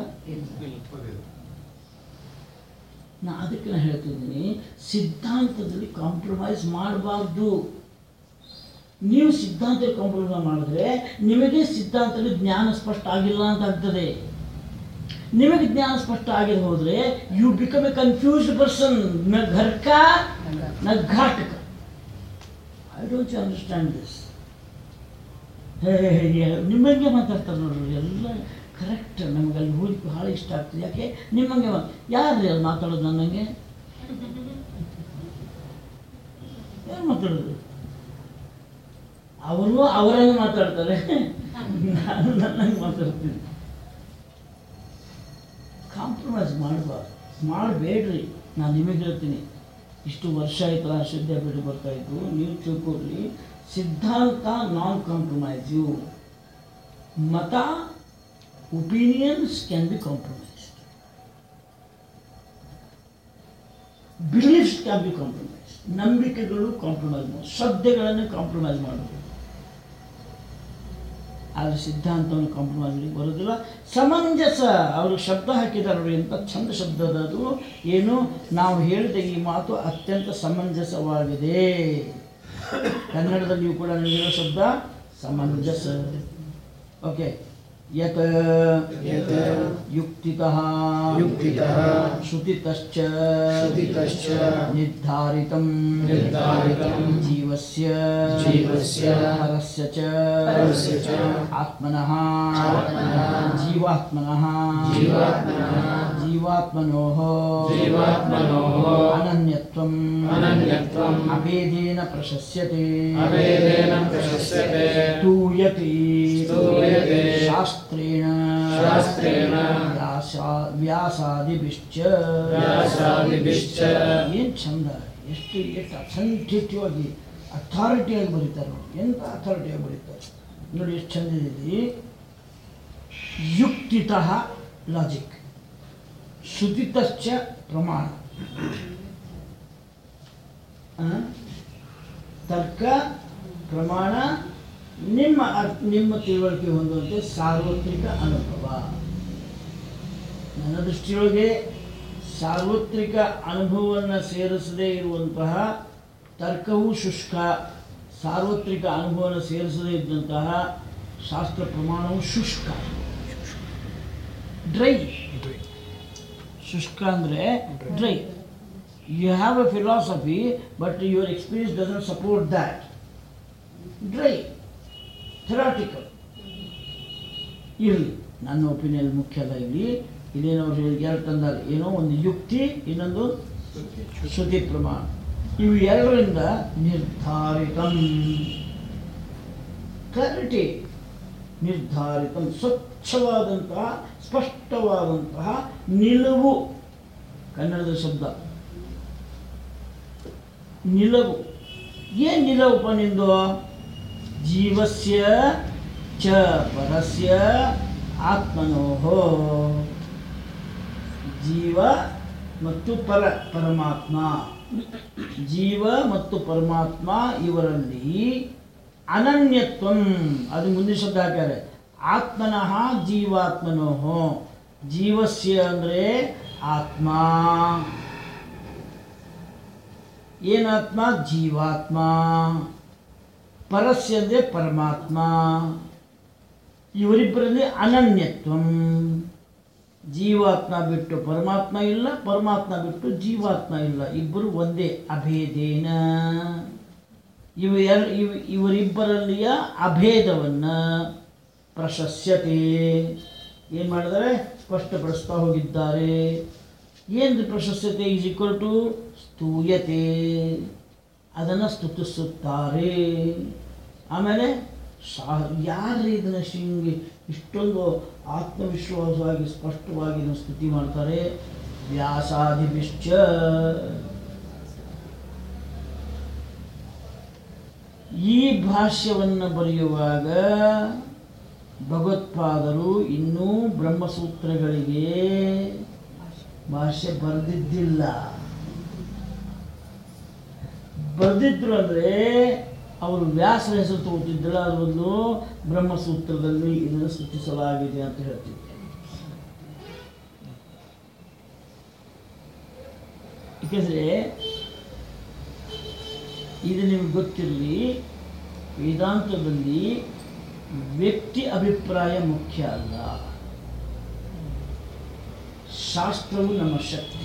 ನಾ ಅದಕ್ಕೆ ನಾ ಹೇಳ್ತಿದ್ದೀನಿ ಸಿದ್ಧಾಂತದಲ್ಲಿ ಕಾಂಪ್ರಮೈಸ್ ಮಾಡಬಾರ್ದು ನೀವು ಸಿದ್ಧಾಂತ ಕಾಂಪ್ರಮೈಸ್ ಮಾಡಿದ್ರೆ ನಿಮಗೆ ಸಿದ್ಧಾಂತದಲ್ಲಿ ಜ್ಞಾನ ಸ್ಪಷ್ಟ ಆಗಿಲ್ಲ ಅಂತ ಆಗ್ತದೆ ನಿಮಗೆ ಜ್ಞಾನ ಸ್ಪಷ್ಟ ಆಗಿದೆ ಹೋದ್ರೆ you become a confused person ನ ಘರ್ಕ ನ ಘಾಟಕ I don't you understand this ನಿಮ್ಮಂಗೆ ಮಾತಾಡ್ತಾರೆ ನೋಡ್ರಿ ಎಲ್ಲ ಕರೆಕ್ಟ್ ನಮ್ಗೆ ಅಲ್ಲಿ ಹೋಗಿ ಭಾಳ ಇಷ್ಟ ಆಗ್ತದೆ ಯಾಕೆ ನಿಮ್ಮಂಗೆ ಯಾರು ಅದು ಮಾತಾಡೋದು ನನ್ನಂಗೆ ಯಾರು ಮಾತಾಡೋದು ಅವರು ಅವರಂಗೆ ಮಾತಾಡ್ತಾರೆ ನಾನು ನನ್ನಂಗೆ ಮಾತಾಡ್ತೀನಿ ಕಾಂಪ್ರಮೈಸ್ ಮಾಡಬಾರ್ದು ಮಾಡಬೇಡ್ರಿ ನಾನು ನಿಮಗೆ ಹೇಳ್ತೀನಿ ಇಷ್ಟು ವರ್ಷ ಆಯ್ತಲ್ಲ ವಿದ್ಯಾಪೀಠ ಬರ್ತಾ ಇದ್ದು ನೀವು ತಿಳ್ಕೊಡ್ರಿ ಸಿದ್ಧಾಂತ ನಾನ್ ಕಾಂಪ್ರಮೈಸ್ ಯು ಮತ opinions can be compromise beliefs can be compromise ನಂಬಿಕೆಗಳು ಕಾಂಪ್ರಮೈಸ್ ಮಾಡಿ ಶ್ರದ್ಧೆಗಳನ್ನು ಕಾಂಪ್ರಮೈಸ್ ಮಾಡಬೇಕು ಆದರೆ ಸಿದ್ಧಾಂತವನ್ನು ಕಾಂಪ್ರಮೈಸ್ ಮಾಡಲಿಕ್ಕೆ ಬರೋದಿಲ್ಲ ಸಮಂಜಸ ಅವರು ಶಬ್ದ ಹಾಕಿದ್ದಾರೆ ನೋಡಿ ಎಂಥ ಚಂದ ಶಬ್ದ ಅದು ಏನು ನಾವು ಹೇಳಿದ ಈ ಮಾತು ಅತ್ಯಂತ ಸಮಂಜಸವಾಗಿದೆ ಕನ್ನಡದಲ್ಲಿಯೂ ಕೂಡ ನನಗಿರೋ ಶಬ್ದ ಸಮಂಜಸ ಓಕೆ ಯತ್ ಯತ್ ಯುಕ್ತಿತಃ ಯುಕ್ತಿತಃ ಶ್ರುತಿತಶ್ಚ ಶ್ರುತಿತಶ್ಚ ನಿರ್ಧಾರಿತಂ ನಿರ್ಧಾರಿತಂ ಜೀವಸ್ಯ ಜೀವಸ್ಯ ಹರಸ್ಯ ಚ ಹರಸ್ಯ ಚ ಆತ್ಮನಃ ಆತ್ಮನಃ ಜೀವಾತ್ಮನಃ ಜೀವಾತ್ಮನಃ ಜೀವಾತ್ಮನೋಃ ಜೀವಾತ್ಮನೋಃ ಅನನ್ಯತ್ವಂ ಅನನ್ಯತ್ವಂ ಅಭೇದೇನ ಪ್ರಶಸ್ಯತೆ ಅಭೇದೇನ ಪ್ರಶಸ್ಯತೆ ಸ್ತೂಯತೆ ಸ್ತೂಯತೆ ಶಾಸ್ತ್ರೇಣ ಶಾಸ್ತ್ರೇಣ ವ್ಯಾಸ- ವ್ಯಾಸಾದಿಭಿಶ್ಚ ವ್ಯಾಸಾದಿಭಿಶ್ಚ ಏನು ಚಂದ ಎಷ್ಟು ಎಷ್ಟು ಅಸಂಖ್ಯವಾಗಿ ಅಥಾರಿಟಿಯಾಗಿ ಬರೀತಾರೆ ನೋಡಿ ಎಂಥ ಅಥಾರಿಟಿಯಾಗಿ ಬರೀತಾರೆ ನೋಡಿ ಎಷ್ಟು ಚಂದ ಇದೆ ಯುಕ್ತಿತಃ ಲಾಜಿಕ್ ಶ್ರುತಿತಶ್ಚ ಪ್ರಮಾಣ ಆ? ತರ್ಕ ಪ್ರಮಾಣ ನಿಮ್ಮ ಅರ್ಥ ನಿಮ್ಮ ತಿಳುವಳಿಕೆ ಹೊಂದುವಂತೆ ಸಾರ್ವತ್ರಿಕ ಅನುಭವ ನನ್ನ ದೃಷ್ಟಿಯೊಳಗೆ ಸಾರ್ವತ್ರಿಕ ಅನುಭವವನ್ನು ಸೇರಿಸದೇ ಇರುವಂತಹ ತರ್ಕವು ಶುಷ್ಕ ಸಾರ್ವತ್ರಿಕ ಅನುಭವವನ್ನು ಸೇರಿಸದೇ ಇದ್ದಂತಹ ಶಾಸ್ತ್ರ ಪ್ರಮಾಣವು ಶುಷ್ಕ ಡ್ರೈ ಶುಷ್ಕ ಅಂದರೆ dry you have a philosophy but your experience doesn't support that dry theoretical ಇರಲಿ ನನ್ನ ಒಪಿನಿಯನ್ ಮುಖ್ಯ ಅಲ್ಲ ಇಲ್ಲಿ ಇದೇನೋ ಅವ್ರು ಹೇಳಿ ಎರಡು ತಂದಾಗ ಏನೋ ಒಂದು ಯುಕ್ತಿ ಇನ್ನೊಂದು ಶ್ರುತಿ ಪ್ರಮಾಣ ಇವು ಎರಡರಿಂದ ನಿರ್ಧಾರಿತ ಕ್ಲಾರಿಟಿ ನಿರ್ಧಾರಿತ ಸ್ವಚ್ಛವಾದಂತಹ ಸ್ಪಷ್ಟವಾದಂತಹ ನಿಲುವು ಕನ್ನಡದ ಶಬ್ದ ನಿಲವು ಏನು ನಿಲವಪ್ಪ ನಿಂದು ಜೀವಸ್ಯ ಚ ಪರಸ್ಯ ಆತ್ಮನೋಹೋ ಜೀವ ಮತ್ತು ಪರ ಪರಮಾತ್ಮ ಜೀವ ಮತ್ತು ಪರಮಾತ್ಮ ಇವರಲ್ಲಿ ಅನನ್ಯತ್ವಂ ಅದು ಮುಂದೆ ಶಬ್ದ ಹಾಕ್ಯಾರೆ ಆತ್ಮನಃ ಜೀವಾತ್ಮನೋಹೋ ಜೀವಸ್ಯ ಅಂದರೆ ಆತ್ಮ ಏನಾತ್ಮ ಜೀವಾತ್ಮ ಪರಸ್ಯ ಅಂದರೆ ಪರಮಾತ್ಮ ಇವರಿಬ್ಬರಲ್ಲಿ ಅನನ್ಯತ್ವಂ ಜೀವಾತ್ಮ ಬಿಟ್ಟು ಪರಮಾತ್ಮ ಇಲ್ಲ ಪರಮಾತ್ಮ ಬಿಟ್ಟು ಜೀವಾತ್ಮ ಇಲ್ಲ ಇಬ್ಬರು ಒಂದೇ ಅಭೇದೇನ ಇವ ಎರ್- ಇವ್ ಇವರಿಬ್ಬರಲ್ಲಿಯ ಅಭೇದವನ್ನು ಪ್ರಶಸ್ಯತೆ ಏನು ಮಾಡಿದ್ದಾರೆ ಸ್ಪಷ್ಟಪಡಿಸ್ತಾ ಹೋಗಿದ್ದಾರೆ ಏನು ಪ್ರಶಸ್ಯತೆ ಈಸ್ ಈಕ್ವಲ್ ಟು ಸ್ತೂಯತೆ ಅದನ್ನು ಸ್ತುತಿಸುತ್ತಾರೆ ಆಮೇಲೆ ಶಾ ಯಾರು ಇದನ್ನು ಶಿಂಗಿ ಇಷ್ಟೊಂದು ಆತ್ಮವಿಶ್ವಾಸವಾಗಿ ಸ್ಪಷ್ಟವಾಗಿ ಇದನ್ನು ಸ್ತುತಿ ಮಾಡ್ತಾರೆ ವ್ಯಾಸಾದಿಭಿಶ್ಚ ಈ ಭಾಷ್ಯವನ್ನು ಬರೆಯುವಾಗ ಭಗವತ್ಪಾದರು ಇನ್ನೂ ಬ್ರಹ್ಮಸೂತ್ರಗಳಿಗೆ ಭಾಷ್ಯ ಬರೆದಿದ್ದಿಲ್ಲ ಬರೆದಿದ್ರು ಅಂದರೆ ಅವರು ವ್ಯಾಸರ ಹೆಸರು ತಗೋತಿದ್ದಿಲ್ಲ ಅದ್ರ ಬದಲು ಬ್ರಹ್ಮಸೂತ್ರದಲ್ಲಿ ಇದನ್ನು ಸ್ತುತಿಸಲಾಗಿದೆ ಅಂತ ಹೇಳ್ತಿದ್ದೆ ಏಕೆಂದರೆ ಇದು ನಿಮ್ಗೆ ಗೊತ್ತಿರಲಿ ವೇದಾಂತದಲ್ಲಿ ವ್ಯಕ್ತಿ ಅಭಿಪ್ರಾಯ ಮುಖ್ಯ ಅಲ್ಲ ಶಾಸ್ತ್ರವು ನಮ್ಮ ಶಕ್ತಿ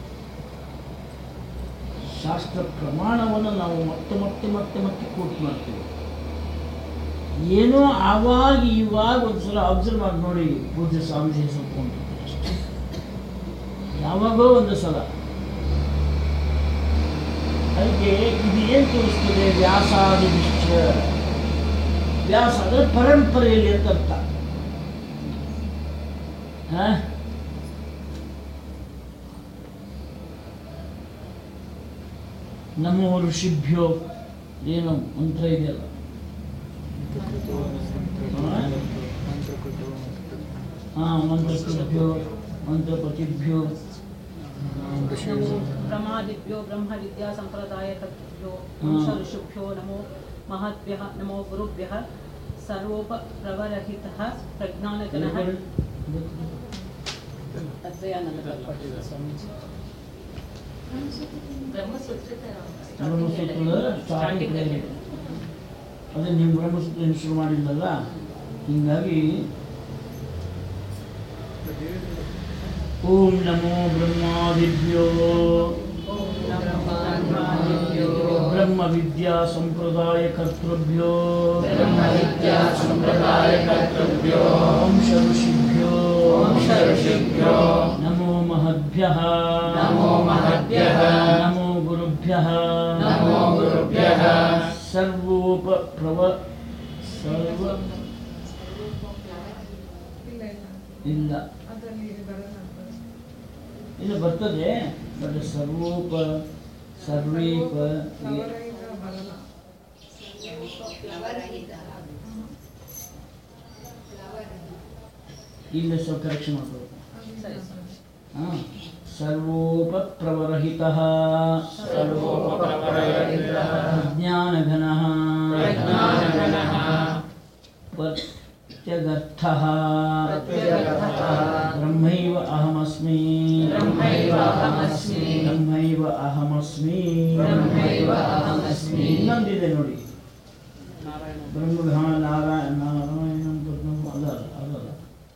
ಶಾಸ್ತ್ರ ಪ್ರಮಾಣವನ್ನು ನಾವು ಮತ್ತೆ ಮತ್ತೆ ಮತ್ತೆ ಮತ್ತೆ ಕೋಟ್ ಮಾಡ್ತೀವಿ ಏನೋ ಆವಾಗ ಇವಾಗ ಒಂದ್ಸಲ ಅಬ್ಸರ್ವ್ ಮಾಡಿ ನೋಡಿ ಪೂಜ್ಯ ಸ್ವಾಮೀಜಿ ಹೆಸರು ತಗೊಂಡಿರ್ತಾರೆ ಅಷ್ಟೇ ಯಾವಾಗೋ ಒಂದು ಸಲ ಅದಕ್ಕೆ ಇದು ಏನು ತೋರಿಸ್ತದೆ ವ್ಯಾಸಾದಿ ನಿಶ್ಚ ವ್ಯಾಸ ಅಂದರೆ ಪರಂಪರೆಯಲ್ಲಿ ಅಂತ ಅರ್ಥ ಹಾ? ನಮೋ ಋಷಿಭ್ಯೋ ಏನು ಮಂತ್ರ ಇದೆಯಲ್ಲ ಹಾ ಮಂತ್ರಕೃಭ್ಯೋ ಮಂತ್ರಪತಿಭ್ಯೋ नमो ब्रह्मादिभ्यो ब्रह्मविद्या सम्प्रदायकर्तृभ्यो हम्म। वंश ऋषिभ्यो नमो महद्भ्यः नमो गुरुभ्यः सर्वोपप्रवरहितः प्रज्ञानगणः ಅದ್ವಯಾನಂದ ಸ್ವಾಮೀಜಿ ಬ್ರಹ್ಮಸೂತ್ರದ ಸ್ಟಾರ್ಟಿಂಗ್ ಅದೇ ನೀವು ಬ್ರಹ್ಮಸೂತ್ರ ಏನು ಶುರು ಮಾಡಿಲ್ಲಲ್ಲ ಹೀಗಾಗಿ ಓಂ ನಮೋ ಬ್ರಹ್ಮಾದಿಭ್ಯೋ ಬ್ರಹ್ಮ ವಿದ್ಯಾ ಸಂಪ್ರದಾಯ ಕರ್ತೃಭ್ಯೋ ಬ್ರಹ್ಮವಿದ್ಯಾ ಸಂಪ್ರದಾಯಕರ್ತೃಭ್ಯೋ ವಂಶ ಋಷಿಭ್ಯೋ ವಂಶ ಋಷಿಭ್ಯೋ ನಮೋ ಮಹದ್ಭ್ಯಃ ನಮೋ ಮಹದ್ಭ್ಯಃ ನಮೋ ಗುರುಭ್ಯಃ ನಮೋ ಗುರುಭ್ಯಃ ಸರ್ವೋಪ ಪ್ರವ ಸರ್ವ ಇಲ್ಲ ಇಲ್ಲ ಬರ್ತದೆ ಬಟ್ ಸರ್ವೋಪ ಸರ್ವೇಪ ಇಲ್ಲ ಸ್ವಲ್ಪ ಕರೆಕ್ಷನ್ ಮಾಡ್ಕೋಬೇಕು ಸರಿ ಸ್ವಾಮೀಜಿ ಹಾಂ ಸರ್ವೋಪ ಪ್ರವರಹಿತಃ ಸರ್ವೋಪಪ್ರವರಹಿತಃ ಪ್ರಜ್ಞಾನಘನಃ ಪ್ರಜ್ಞಾನಘನಃ ಪ್ರತ್ಯಗರ್ಥಃ ಪ್ರತ್ಯಗರ್ಥಃ ಬ್ರಹ್ಮೈವ ಅಹಮಸ್ಮಿ ಬ್ರಹ್ಮೈವ ಅಹಮಸ್ಮಿ ಬ್ರಹ್ಮೈವ ಅಹಮಸ್ಮಿ ಬ್ರಹ್ಮೈವ ಅಹಮಸ್ಮಿ ಇನ್ನೊಂದಿದೆ ನೋಡಿ ನಾರಾಯಣ ಬ್ರಹ್ಮ ನಾರಾಯಣ ನಾರಾಯಣ ಅಂತ ಅದಲ್ಲ ಅದಲ್ಲ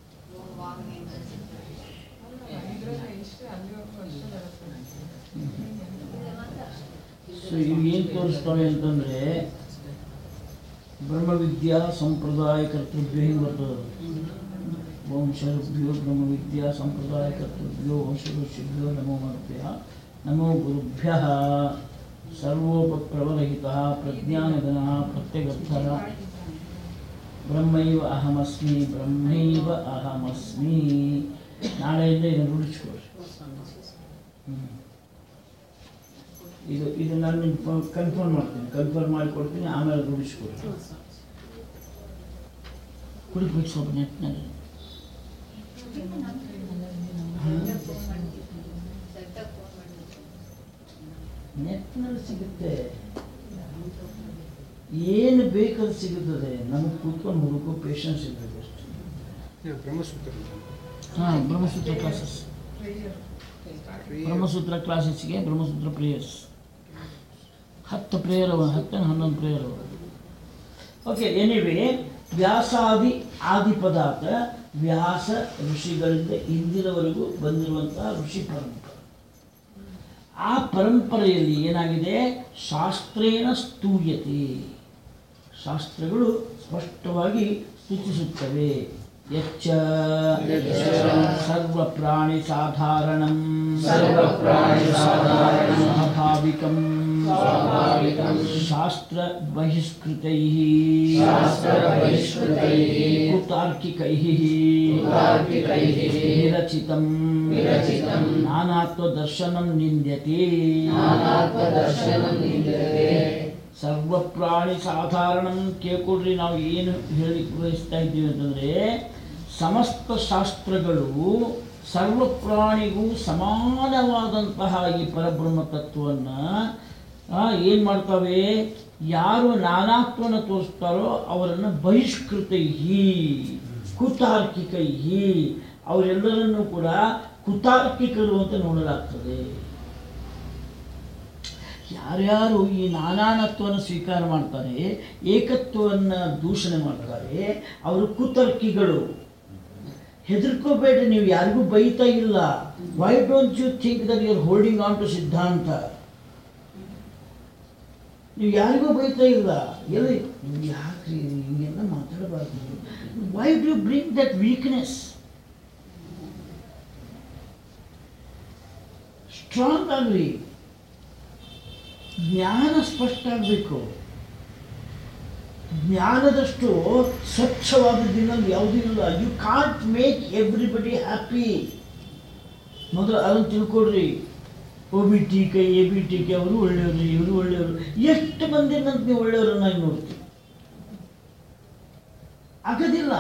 ಸೊ ಇವು ಏನು ತೋರಿಸ್ತವೆ ಅಂತಂದರೆ ಬ್ರಹ್ಮವಿದ್ಯಾ ಸಂಪ್ರದಾಯ ಕರ್ತೃಭ್ಯ ಹಿಂಗೆ ಬರ್ತದೆ ವಂಶರುಭ್ಯೋ ಬ್ರಹ್ಮವಿದ್ಯಾ ಸಂಪ್ರದಾಯ ಕರ್ತೃಭ್ಯೋ ವಂಶಋಷಿಭ್ಯೋ ನಮೋ ಮನುಭ್ಯ ನಮೋ ಗುರುಭ್ಯ ಸರ್ವೋಪಪ್ರವರಹಿತ ಪ್ರಜ್ಞಾನಗಣ ಪ್ರತ್ಯಗರ್ಥ ಬ್ರಹ್ಮೈವ ಅಹಮಸ್ಮಿ ಬ್ರಹ್ಮೈವ ಅಹಮಸ್ಮಿ ನಾಳೆಯಿಂದ ಇದನ್ನು ರೂಢಿಸ್ಕೊಳ್ರಿ ಹ್ಮ್. ಇದು ಇದು ನಾನು ಕನ್ಫರ್ಮ್ ಮಾಡ್ತೀನಿ ಕನ್ಫರ್ಮ್ ಮಾಡಿ ಕೊಡ್ತೀನಿ ಆಮೇಲೆ ರೂಢಿಸ್ಕೊಡ್ತೀನಿ ಕುಡಿಬೇಕು ಸ್ವಲ್ಪ ನೆಟ್ನಲ್ಲಿ ನೆಟ್ನಲ್ಲಿ ಸಿಗುತ್ತೆ ಏನು ಬೇಕಾದ್ರೂ ಸಿಗುತ್ತದೆ ನಮಗೆ ಕೂತ್ಕೊಂಡು ಹುಡುಕೋ ಪೇಷನ್ಸ್ ಇರಬೇಕು ಅಷ್ಟೇ ಇದು ಬ್ರಹ್ಮಸೂತ್ರ ಹಾಂ ಬ್ರಹ್ಮಸೂತ್ರ ಕ್ಲಾಸಸ್ ಬ್ರಹ್ಮಸೂತ್ರ ಕ್ಲಾಸಸ್ಗೆ ಬ್ರಹ್ಮಸೂತ್ರ ಪ್ರೇಯರ್ಸ್ ಹತ್ತು ಪ್ರೇಯರ್ ಅವ ಹತ್ತು ಹನ್ನೊಂದು ಪ್ರೇಯರ್ ಅವ ಓಕೆ ಎನಿವೆ ವ್ಯಾಸಾದಿ ಆದಿ ಪದಾರ್ಥ ವ್ಯಾಸ ಋಷಿಗಳಿಂದ ಇಂದಿನವರೆಗೂ ಬಂದಿರುವಂತಹ ಋಷಿ ಪರಂಪರೆ ಆ ಪರಂಪರೆಯಲ್ಲಿ ಏನಾಗಿದೆ ಶಾಸ್ತ್ರೇಣ ಸ್ತೂಯತೆ ಶಾಸ್ತ್ರಗಳು ಸ್ಪಷ್ಟವಾಗಿ ಸ್ತುತಿಸುತ್ತವೆ ಯಚ್ಚ ಸರ್ವ ಪ್ರಾಣಿ ಸಾಧಾರಣಂ ಸರ್ವಪ್ರಾಣಿ ಸಾಧಾರಣಂ ಸ್ವಾಭಾವಿಕಂ ಸ್ವಾಭಾವಿಕಂ ಶಾಸ್ತ್ರ ಬಹಿಷ್ಕೃತೈ ಶಾಸ್ತ್ರಬಹಿಷ್ಕೃತೈಃ ಕುತಾರ್ಕಿಕೈಃ ಕುತಾರ್ಕಿಕೈಃ ವಿರಚಿತಂ ವಿರಚಿತಂ ನಾನಾತ್ವದರ್ಶನಂ ನಿಂದ್ಯತೆ ನಾನಾತ್ಮದರ್ಶನಂ ನಿಂದ್ಯತೆ ಸರ್ವ ಪ್ರಾಣಿ ಸಾಧಾರಣಂ ಕೇಳ್ಕೊಡ್ರಿ ನಾವು ಏನು ಹೇಳಿ ಬಯಸ್ತಾ ಇದ್ದೀವಿ ಅಂತಂದರೆ ಸಮಸ್ತ ಶಾಸ್ತ್ರಗಳು ಸರ್ವ ಪ್ರಾಣಿಗೂ ಸಮಾನವಾದಂತಹ ಈ ಪರಬ್ರಹ್ಮ ತತ್ವವನ್ನು ಏನು ಮಾಡ್ತವೆ ಯಾರು ನಾನಾತ್ವನ ತೋರಿಸ್ತಾರೋ ಅವರನ್ನು ಬಹಿಷ್ಕೃತೈಹಿ ಕುತಾರ್ಕಿಕೈಹಿ ಅವರೆಲ್ಲರನ್ನೂ ಕೂಡ ಕುತಾರ್ಕಿಕರು ಅಂತ ನೋಡಲಾಗ್ತದೆ ಯಾರ್ಯಾರು ಈ ನಾನಾನತ್ವವನ್ನು ಸ್ವೀಕಾರ ಮಾಡ್ತಾರೆ ಏಕತ್ವವನ್ನು ದೂಷಣೆ ಮಾಡ್ತಾರೆ ಅವರು ಕುತರ್ಕಿಗಳು ಹೆದರ್ಕೋಬೇಡ್ರಿ ನೀವು ಯಾರಿಗೂ ಬೈತಾ ಇಲ್ಲ why don't you think that you are holding on to ಸಿದ್ಧಾಂತ ನೀವು ಯಾರಿಗೂ ಬೈತಾ ಇಲ್ಲ ಎಲ್ಲಿ ನೀವು ಯಾಕ್ರಿ ಹಿಂಗೆಲ್ಲ ಮಾತಾಡಬಾರ್ದು why do you bring that weakness strong ಆಗ್ರಿ ಜ್ಞಾನ ಸ್ಪಷ್ಟ ಆಗಬೇಕು ಜ್ಞಾನದಷ್ಟು ಸ್ವಚ್ಛವಾದದ್ದು ಇನ್ನೊಂದು ಯಾವುದೂ ಇಲ್ಲ you can't make everybody happy ಮೊದಲು ಅದನ್ನು ತಿಳ್ಕೊಡ್ರಿ O B T K A B T K ಅವರು ಒಳ್ಳೆಯವರು ಇವರು ಒಳ್ಳೆಯವರು ಎಷ್ಟು ಮಂದಿನಂತ ನೀವು ಒಳ್ಳೆಯವರನ್ನಾಗಿ ನೋಡ್ತೀವಿ ಆಗೋದಿಲ್ಲ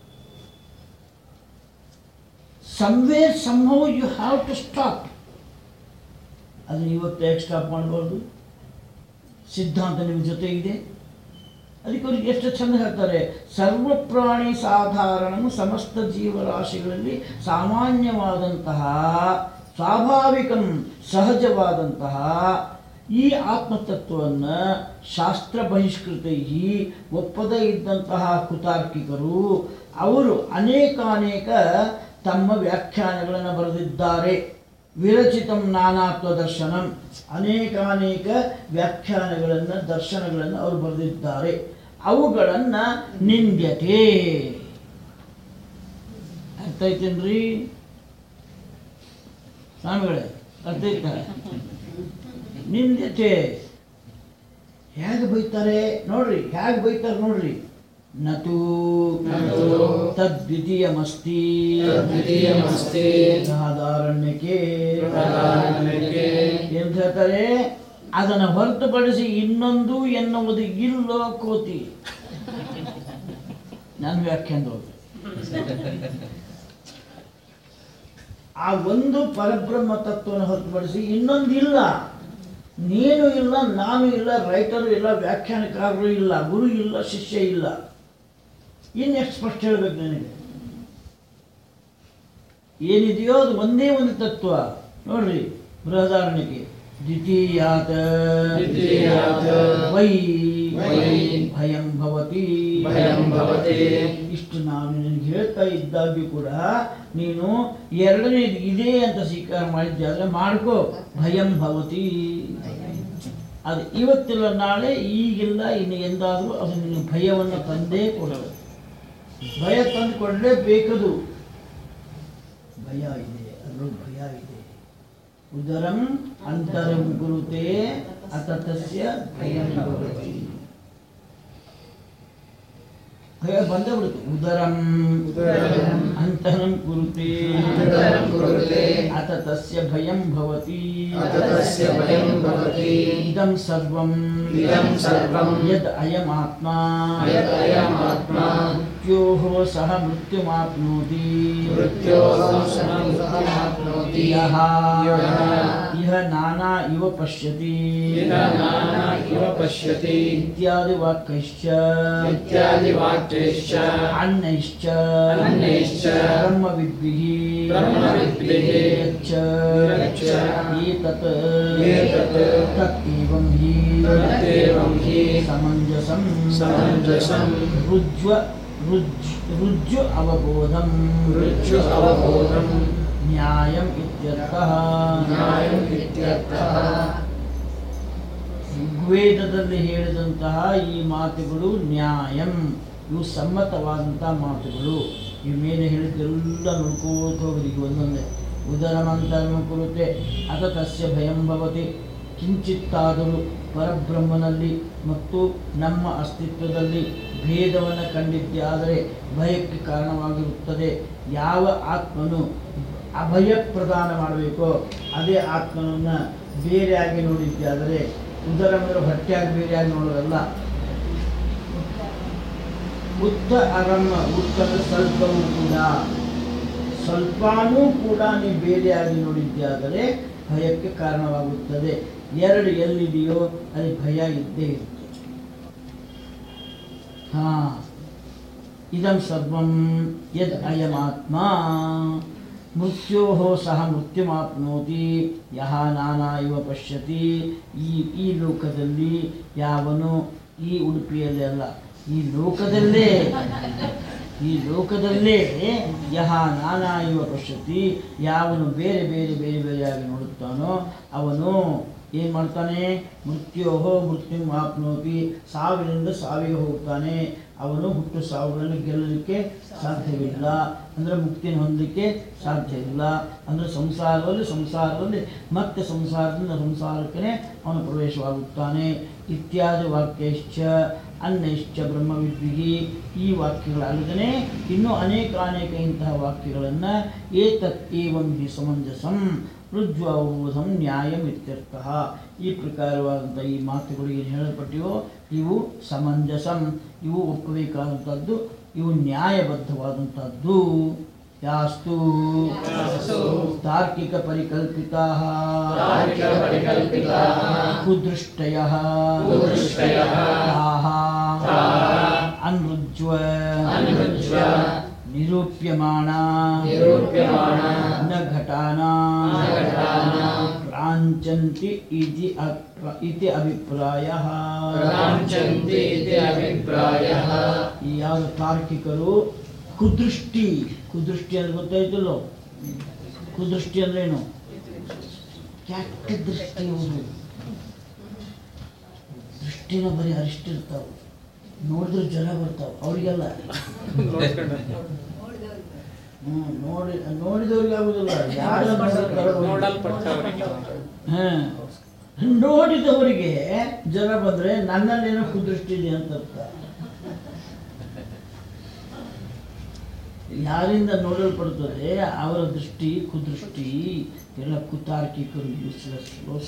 somewhere somehow you have to stop ಅದನ್ನು ಇವತ್ತು ಯಾಕೆ ಸ್ಟಾಪ್ ಮಾಡಬಾರ್ದು ಸಿದ್ಧಾಂತ ನಿಮ್ಮ ಜೊತೆ ಇದೆ ಅದಕ್ಕೆ ಅವ್ರಿಗೆ ಎಷ್ಟು ಚಂದ ಹೇಳ್ತಾರೆ ಸರ್ವ ಪ್ರಾಣಿ ಸಾಧಾರಣ ಸಮಸ್ತ ಜೀವರಾಶಿಗಳಲ್ಲಿ ಸಾಮಾನ್ಯವಾದಂತಹ ಸ್ವಾಭಾವಿಕಂ ಸಹಜವಾದಂತಹ ಈ ಆತ್ಮತತ್ವವನ್ನು ಶಾಸ್ತ್ರ ಬಹಿಷ್ಕೃತೈ ಒಪ್ಪದೇ ಇದ್ದಂತಹ ಕುತಾರ್ಕಿಕರು ಅವರು ಅನೇಕಾನೇಕ ತಮ್ಮ ವ್ಯಾಖ್ಯಾನಗಳನ್ನು ಬರೆದಿದ್ದಾರೆ ವಿರಚಿತಂ ನಾನಾತ್ವ ದರ್ಶನಂ ಅನೇಕಾನೇಕ ವ್ಯಾಖ್ಯಾನಗಳನ್ನು ದರ್ಶನಗಳನ್ನು ಅವರು ಬರೆದಿದ್ದಾರೆ ಅವುಗಳನ್ನು ನಿಂದ್ಯತೆ ಅರ್ಥ ಐತೇನ್ರಿ ಸ್ವಾಮಿಗಳೇ ಅರ್ಥ ಐತ ನಿಂದ್ಯತೆ ಹೇಗೆ ಬೈತಾರೆ ನೋಡ್ರಿ ಹೇಗೆ ಬೈತಾರೆ ನೋಡ್ರಿ ನತು ನತು ತದ್ವಿತೀಯಮಸ್ತಿ ತದ್ವಿತೀಯಮಸ್ತಿ ಬೃಹದಾರಣ್ಯಕ್ಕೆ ಬೃಹದಾರಣ್ಯಕ್ಕೆ ಎಂತ ಹೇಳ್ತಾರೆ ಅದನ್ನು ಹೊರತುಪಡಿಸಿ ಇನ್ನೊಂದು ಎನ್ನುವುದು ಇಲ್ಲೋ ಕೋತಿ ನನ್ನ ವ್ಯಾಖ್ಯಾನದೊಳಗೆ ಆ ಒಂದು ಪರಬ್ರಹ್ಮ ತತ್ವವನ್ನು ಹೊರತುಪಡಿಸಿ ಇನ್ನೊಂದು ಇಲ್ಲ ನೀನು ಇಲ್ಲ ನಾನು ಇಲ್ಲ ರೈಟರು ಇಲ್ಲ ವ್ಯಾಖ್ಯಾನಕಾರರು ಇಲ್ಲ ಗುರು ಇಲ್ಲ ಶಿಷ್ಯ ಇಲ್ಲ ಇನ್ನೆಷ್ಟು ಸ್ಪಷ್ಟ ಹೇಳ್ಬೇಕು ನನಗೆ ಏನಿದೆಯೋ ಅದು ಒಂದೇ ಒಂದು ತತ್ವ ನೋಡ್ರಿ ಬೃಹದಾರಣ್ಯಕ್ಕೆ ದ್ವಿತೀಯಾತ ದ್ವಿತೀಯಾತ್ ವೈ ವೈ ಭಯಂ ಭವತಿ ಭಯಂ ಭವತಿ ಇಷ್ಟು ನಾನು ನಿನಗೆ ಹೇಳ್ತಾ ಇದ್ದಾಗ್ಯೂ ಕೂಡ ನೀನು ಎರಡನೇದು ಇದೆ ಅಂತ ಸ್ವೀಕಾರ ಮಾಡಿದ್ದೆ ಆದರೆ ಮಾಡ್ಕೋ ಭಯಂ ಭವತಿ ಅದು ಇವತ್ತಿಲ್ಲ ನಾಳೆ ಈಗಿಲ್ಲ ಇನ್ನು ಎಂದಾದರೂ ಅದು ನಿನ್ನ ಭಯವನ್ನು ತಂದೇ ಕೊಡಲು ಭಯ ತಂದು ಕೊಡಲೇಬೇಕದು ಭಯ ಇದೆ ಅದರೊಳಗೆ ಭಯ ಇದೆ ಉದರಂ ಅಂತರಂ ಕುರುತೆ ಅತ ತಸ್ಯ ಭಯಂ ಭವತಿ ಭಯ ಬಂದೇ ಬಿಡುತ್ತೆ ಉದರಂ ಉದರಂ ಅಂತರಂ ಕುರುತೆ ಅಂತರಂ ಕುರುತೆ ಅತ ತಸ್ಯ ಭಯಂ ಭವತಿ ಅತ ತಸ್ಯ ಭಯಂ ಭವತಿ ಇದಂ ಸರ್ವಂ ಇದಂ ಸರ್ವಂ ಯದ್ ಅಯಂ ಆತ್ಮ ಯದ್ ಅಯಂ ಆತ್ಮ ಮೃತ್ಯೋಃ ಸಹ ಮೃತ್ಯುಮಾಪ್ನೋತಿ ಮೃತ್ಯೋಃ ಸಹ ಮೃತ್ಯುಮಾಪ್ನೋತಿ ಯಃ ಯಃ ಇಹ ನಾನಾ ಇವ ಪಶ್ಯತಿ ಇಹ ನಾನಾ ಇವ ಪಶ್ಯತಿ ಇತ್ಯಾದಿ ವಾಕ್ಯಶ್ಚ ಇತ್ಯಾದಿ ವಾಕ್ಯೈಶ್ಚ ಅನ್ಯೈಶ್ಚ ಅನ್ಯೈಶ್ಚ ಬ್ರಹ್ಮವಿದ್ಭಿಃ ಬ್ರಹ್ಮವಿದ್ಭಿಃ ಯಚ್ಚ ಯಚ್ಚ ಏತತ್ ಏತತ್ ತತ್ತೇವಂ ಹಿ ತತ್ತೇವಂ ಹಿ ಸಮಂಜಸಂ ಸಮಂಜಸಂ ರುಜ್ವ ರುಜ್ ರುಜ್ಜು ಅವಬೋಧಂ ರುಜು ಅವಬೋಧಂ ನ್ಯಾಯಂ ಇತ್ಯರ್ಥಃ ನ್ಯಾಯಂ ಇತ್ಯರ್ಥಃ ಋಗ್ವೇದದಲ್ಲಿ ಹೇಳಿದಂತಹ ಈ ಮಾತುಗಳು ನ್ಯಾಯಂ ಇವು ಸಮ್ಮತವಾದಂತಹ ಮಾತುಗಳು ಇವು ಮೇಲೆ ಹೇಳಿದ್ದೆಲ್ಲ ನೋಡ್ಕೋತ ಹೋಗೋದಿಗೆ ಒಂದೊಂದೇ ಉದರಮಂತರಂ ಕುರುತೆ ಅತ ತಸ್ಯ ಭಯಂ ಭವತಿ ಕಿಂಚಿತ್ತಾದರೂ ಪರಬ್ರಹ್ಮನಲ್ಲಿ ಮತ್ತು ನಮ್ಮ ಅಸ್ತಿತ್ವದಲ್ಲಿ ಭೇದವನ್ನು ಕಂಡಿದ್ದೆ ಆದರೆ ಭಯಕ್ಕೆ ಕಾರಣವಾಗಿರುತ್ತದೆ ಯಾವ ಆತ್ಮನು ಅಭಯ ಪ್ರದಾನ ಮಾಡಬೇಕೋ ಅದೇ ಆತ್ಮನನ್ನು ಬೇರೆಯಾಗಿ ನೋಡಿದ್ದೆ ಆದರೆ ಉದರ ಅಂದರೆ ಹೊಟ್ಟೆಯಾಗಿ ಬೇರೆಯಾಗಿ ನೋಡೋದಲ್ಲ ಉತ್ತ ಅರಮ್ಮ ಉತ್ತ ಅಂದರೆ ಸ್ವಲ್ಪವೂ ಕೂಡ ಸ್ವಲ್ಪನೂ ಕೂಡ ನೀವು ಬೇರೆಯಾಗಿ ನೋಡಿದ್ದೆ ಆದರೆ ಭಯಕ್ಕೆ ಕಾರಣವಾಗುತ್ತದೆ ಎರಡು ಎಲ್ಲಿದೆಯೋ ಅಲ್ಲಿ ಭಯ ಇದ್ದೇ ಇರುತ್ತೆ ಹಾ ಇದಂ ಸರ್ವಂ ಯದ್ ಅಯಮಾತ್ಮ ಮೃತ್ಯೋ ಸಹ ಮೃತ್ಯುಮಾಪ್ನೋತಿ ಯಹ ನಾನಾ ಇವ ಪಶ್ಯತಿ ಈ ಈ ಲೋಕದಲ್ಲಿ ಯಾವನು ಈ ಉಡುಪಿಯಲ್ಲಿ ಅಲ್ಲ ಈ ಲೋಕದಲ್ಲೇ ಈ ಲೋಕದಲ್ಲೇ ಯಹ ನಾನಾ ಇವ ಪಶ್ಯತಿ ಯಾವನು ಬೇರೆ ಬೇರೆ ಬೇರೆ ಬೇರೆಯಾಗಿ ನೋಡುತ್ತಾನೋ ಅವನು ಏನು ಮಾಡ್ತಾನೆ ಮೃತ್ಯೋಹೋ ಮೃತ್ಯು ಆಪ್ನೋತಿ ಸಾವಿನಿಂದ ಸಾವಿಗೆ ಹೋಗ್ತಾನೆ ಅವನು ಹುಟ್ಟು ಸಾವುಗಳನ್ನು ಗೆಲ್ಲಲಿಕ್ಕೆ ಸಾಧ್ಯವಿಲ್ಲ ಅಂದರೆ ಮುಕ್ತಿಯನ್ನು ಹೊಂದಲಿಕ್ಕೆ ಸಾಧ್ಯವಿಲ್ಲ ಅಂದರೆ ಸಂಸಾರದಲ್ಲಿ ಸಂಸಾರದಲ್ಲಿ ಮತ್ತೆ ಸಂಸಾರದಿಂದ ಸಂಸಾರಕ್ಕೆ ಅವನು ಪ್ರವೇಶವಾಗುತ್ತಾನೆ ಇತ್ಯಾದಿ ವಾಕ್ಯಶ್ಚ ಅನ್ನೈಶ್ಚ ಬ್ರಹ್ಮವಿದ್ವಿಗೆ ಈ ವಾಕ್ಯಗಳಲ್ಲದೇ ಇನ್ನೂ ಅನೇಕ ಅನೇಕ ಇಂತಹ ವಾಕ್ಯಗಳನ್ನು ಏತತ್ ಏವಂ ಹಿ ಸಮಂಜಸಂ ರುಜ್ವ ಅವಬೋಧಂ ನ್ಯಾಯಂ ಇತ್ಯರ್ಥ ಈ ಪ್ರಕಾರವಾದಂಥ ಈ ಮಾತುಗಳು ಏನು ಹೇಳಲ್ಪಟ್ಟಿವೋ ಇವು ಸಮಂಜಸಂ ಇವು ಒಪ್ಪಬೇಕಾದಂಥದ್ದು ಇವು ನ್ಯಾಯಬದ್ಧವಾದಂಥದ್ದು ಯಾಸ್ತು ಯಾಸ್ತು ತಾರ್ಕಿಕ ಪರಿಕಲ್ಪಿತಾ ತಾರ್ಕಿಕಪರಿಕಲ್ಪಿತಾಃ ಕುದೃಷ್ಟಯ ಕುದೃಷ್ಟಯಃ ತಾಃ ತಾಃ ಅನೃಜ್ವ ಅನೃಜ್ವ ನಿರೂಪ್ಯಮಾಣ ನಿರೂಪ್ಯಮಾಣ ನ ಘಟಾನ ನ ಘಟಾನ ಪ್ರಾಂಚಂತಿ ಇತಿ ಅಪ್ರ- ಇತಿ ಅಭಿಪ್ರಾಯ ಪ್ರಾಂಚಂತಿ ಇತಿ ಅಭಿಪ್ರಾಯಃ ಈ ಯಾವ ತಾರ್ಕಿಕರು ಕುದೃಷ್ಟಿ ಕುದೃಷ್ಟಿ ಅಂದ್ರೆ ಗೊತ್ತಾಯ್ತಲ್ಲೋ ಕುದೃಷ್ಟಿ ಅಂದ್ರೇನು ಕೆಟ್ಟ ದೃಷ್ಟಿ ಅವರು ದೃಷ್ಟಿನ ಬರೀ ಅರಿಷ್ಟಿರ್ತಾವೆ ನೋಡಿದ್ರೆ ಜ್ವರ ಬರ್ತಾವೆ ಅವರಿಗೆಲ್ಲ ಹ್ಮ್ ನೋಡಿ ನೋಡಿದವ್ರಿಗೆ ಆಗುದಿಲ್ಲ ಯಾರು ನೋಡಲ್ಪಟ್ಟವರಿಗೆ ಹಾ ನೋಡಿದವರಿಗೆ ಜ್ವರ ಬಂದ್ರೆ ನನ್ನಲ್ಲೇನೋ ಕುದೃಷ್ಟಿ ಇದೆ ಅಂತ ಅರ್ಥ ಯಾರಿಂದ ನೋಡಲ್ಪಡುತ್ತದೆ ಅವರ ದೃಷ್ಟಿ ಕುದೃಷ್ಟಿ ಎಲ್ಲ ಕುತಾರ್ಕಿಕರು ಯೂಸ್ಲೆಸ್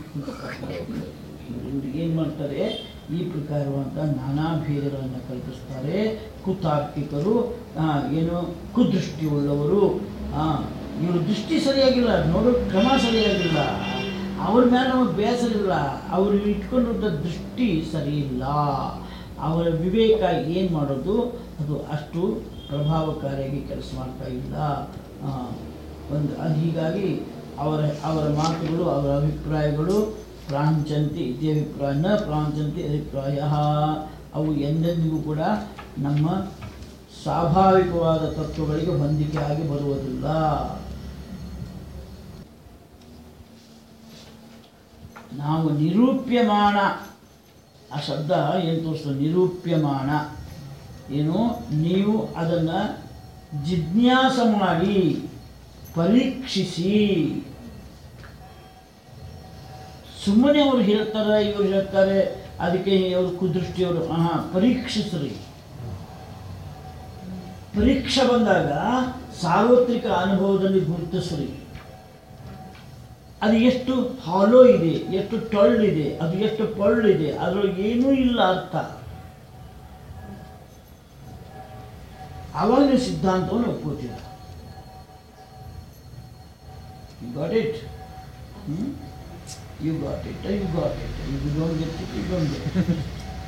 ಏನು ಮಾಡ್ತಾರೆ ಈ ಪ್ರಕಾರವಾದ ನಾನಾ ಭೇದಗಳನ್ನು ಕಲ್ಪಿಸ್ತಾರೆ ಕುತಾರ್ಕಿಕರು ಆ, ಏನು ಕುದೃಷ್ಟಿ ಉಳ್ಳವರು ಆ, ಇವ್ರ ದೃಷ್ಟಿ ಸರಿಯಾಗಿಲ್ಲ ನೋಡೋ ಕ್ರಮ ಸರಿಯಾಗಿಲ್ಲ ಅವ್ರ ಮೇಲೆ ನಮಗೆ ಬೇಸರ ಇಲ್ಲ ಅವರು ಇಟ್ಕೊಂಡಿರೋ ದೃಷ್ಟಿ ಸರಿ ಇಲ್ಲ ಅವರ ವಿವೇಕ ಏನು ಮಾಡೋದು ಅದು ಅಷ್ಟು ಪ್ರಭಾವಕಾರಿಯಾಗಿ ಕೆಲಸ ಮಾಡ್ತಾ ಇಲ್ಲ ಆ, ಒಂದು ಅದು ಹೀಗಾಗಿ ಅವರ ಅವರ ಮಾತುಗಳು ಅವರ ಅಭಿಪ್ರಾಯಗಳು ಪ್ರಾಂಚಂತಿ ಇತಿ ಅಭಿಪ್ರಾಯ ನ ಪ್ರಾಂಚಂತಿ ಅಭಿಪ್ರಾಯ ಅವು ಎಂದೆಂದಿಗೂ ಕೂಡ ನಮ್ಮ ಸ್ವಾಭಾವಿಕವಾದ ತತ್ವಗಳಿಗೆ ಹೊಂದಿಕೆ ಆಗಿ ಬರುವುದಿಲ್ಲ ನಾವು ನಿರೂಪ್ಯಮಾನ ಆ ಶಬ್ದ ಏನು ತೋರಿಸ್ತದೆ ನಿರೂಪ್ಯಮಾನ ಏನು ನೀವು ಅದನ್ನು ಜಿಜ್ಞಾಸ ಮಾಡಿ ಪರೀಕ್ಷಿಸಿ ಸುಮ್ಮನೆ ಅವ್ರು ಹೇಳ್ತಾರೆ ಇವ್ರು ಹೇಳ್ತಾರೆ ಅದಕ್ಕೆ ಅವರು ಕುದೃಷ್ಟಿಯವರು ಹಾಂ ಪರೀಕ್ಷಿಸ್ರಿ ಪರೀಕ್ಷೆ ಬಂದಾಗ ಸಾರ್ವತ್ರಿಕ ಅನುಭವದಲ್ಲಿ ಗುರುತಿಸ್ರಿ ಅದು ಎಷ್ಟು ಹಾಲೋ ಇದೆ ಎಷ್ಟು ಟೊಳ್ಳಿದೆ ಅದು ಎಷ್ಟು ಪೊಳ್ಳಿದೆ ಅದರೊಳಗೆ ಏನೂ ಇಲ್ಲ ಅರ್ಥ ಆವಾಗ ನೀವು ಸಿದ್ಧಾಂತವನ್ನು ಒಪ್ಕೋತೀರ you got it you got it you got it you don't get it you don't get it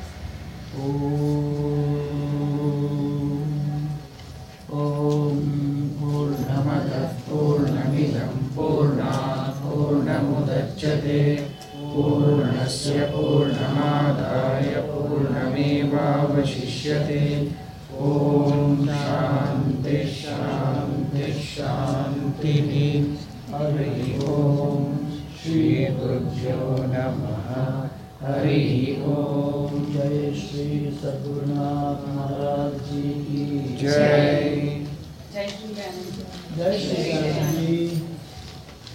ಓಂ ಪೂರ್ಣಮದ पूर्णमिदं पूर्णात् पूर्णमुदच्यते पूर्णस्य पूर्णमादाय पूर्णमेवावशिष्यते ॐ शान्ति शान्ति शान्तिः हरिः ॐ श्रीगुरुभ्यो नमः हरिः ॐ जय श्री सद्गुरुनाथ महाराज जी की जय ಜೈ ಶ್ರೀ ರಾಮ್ जय श्री राम जी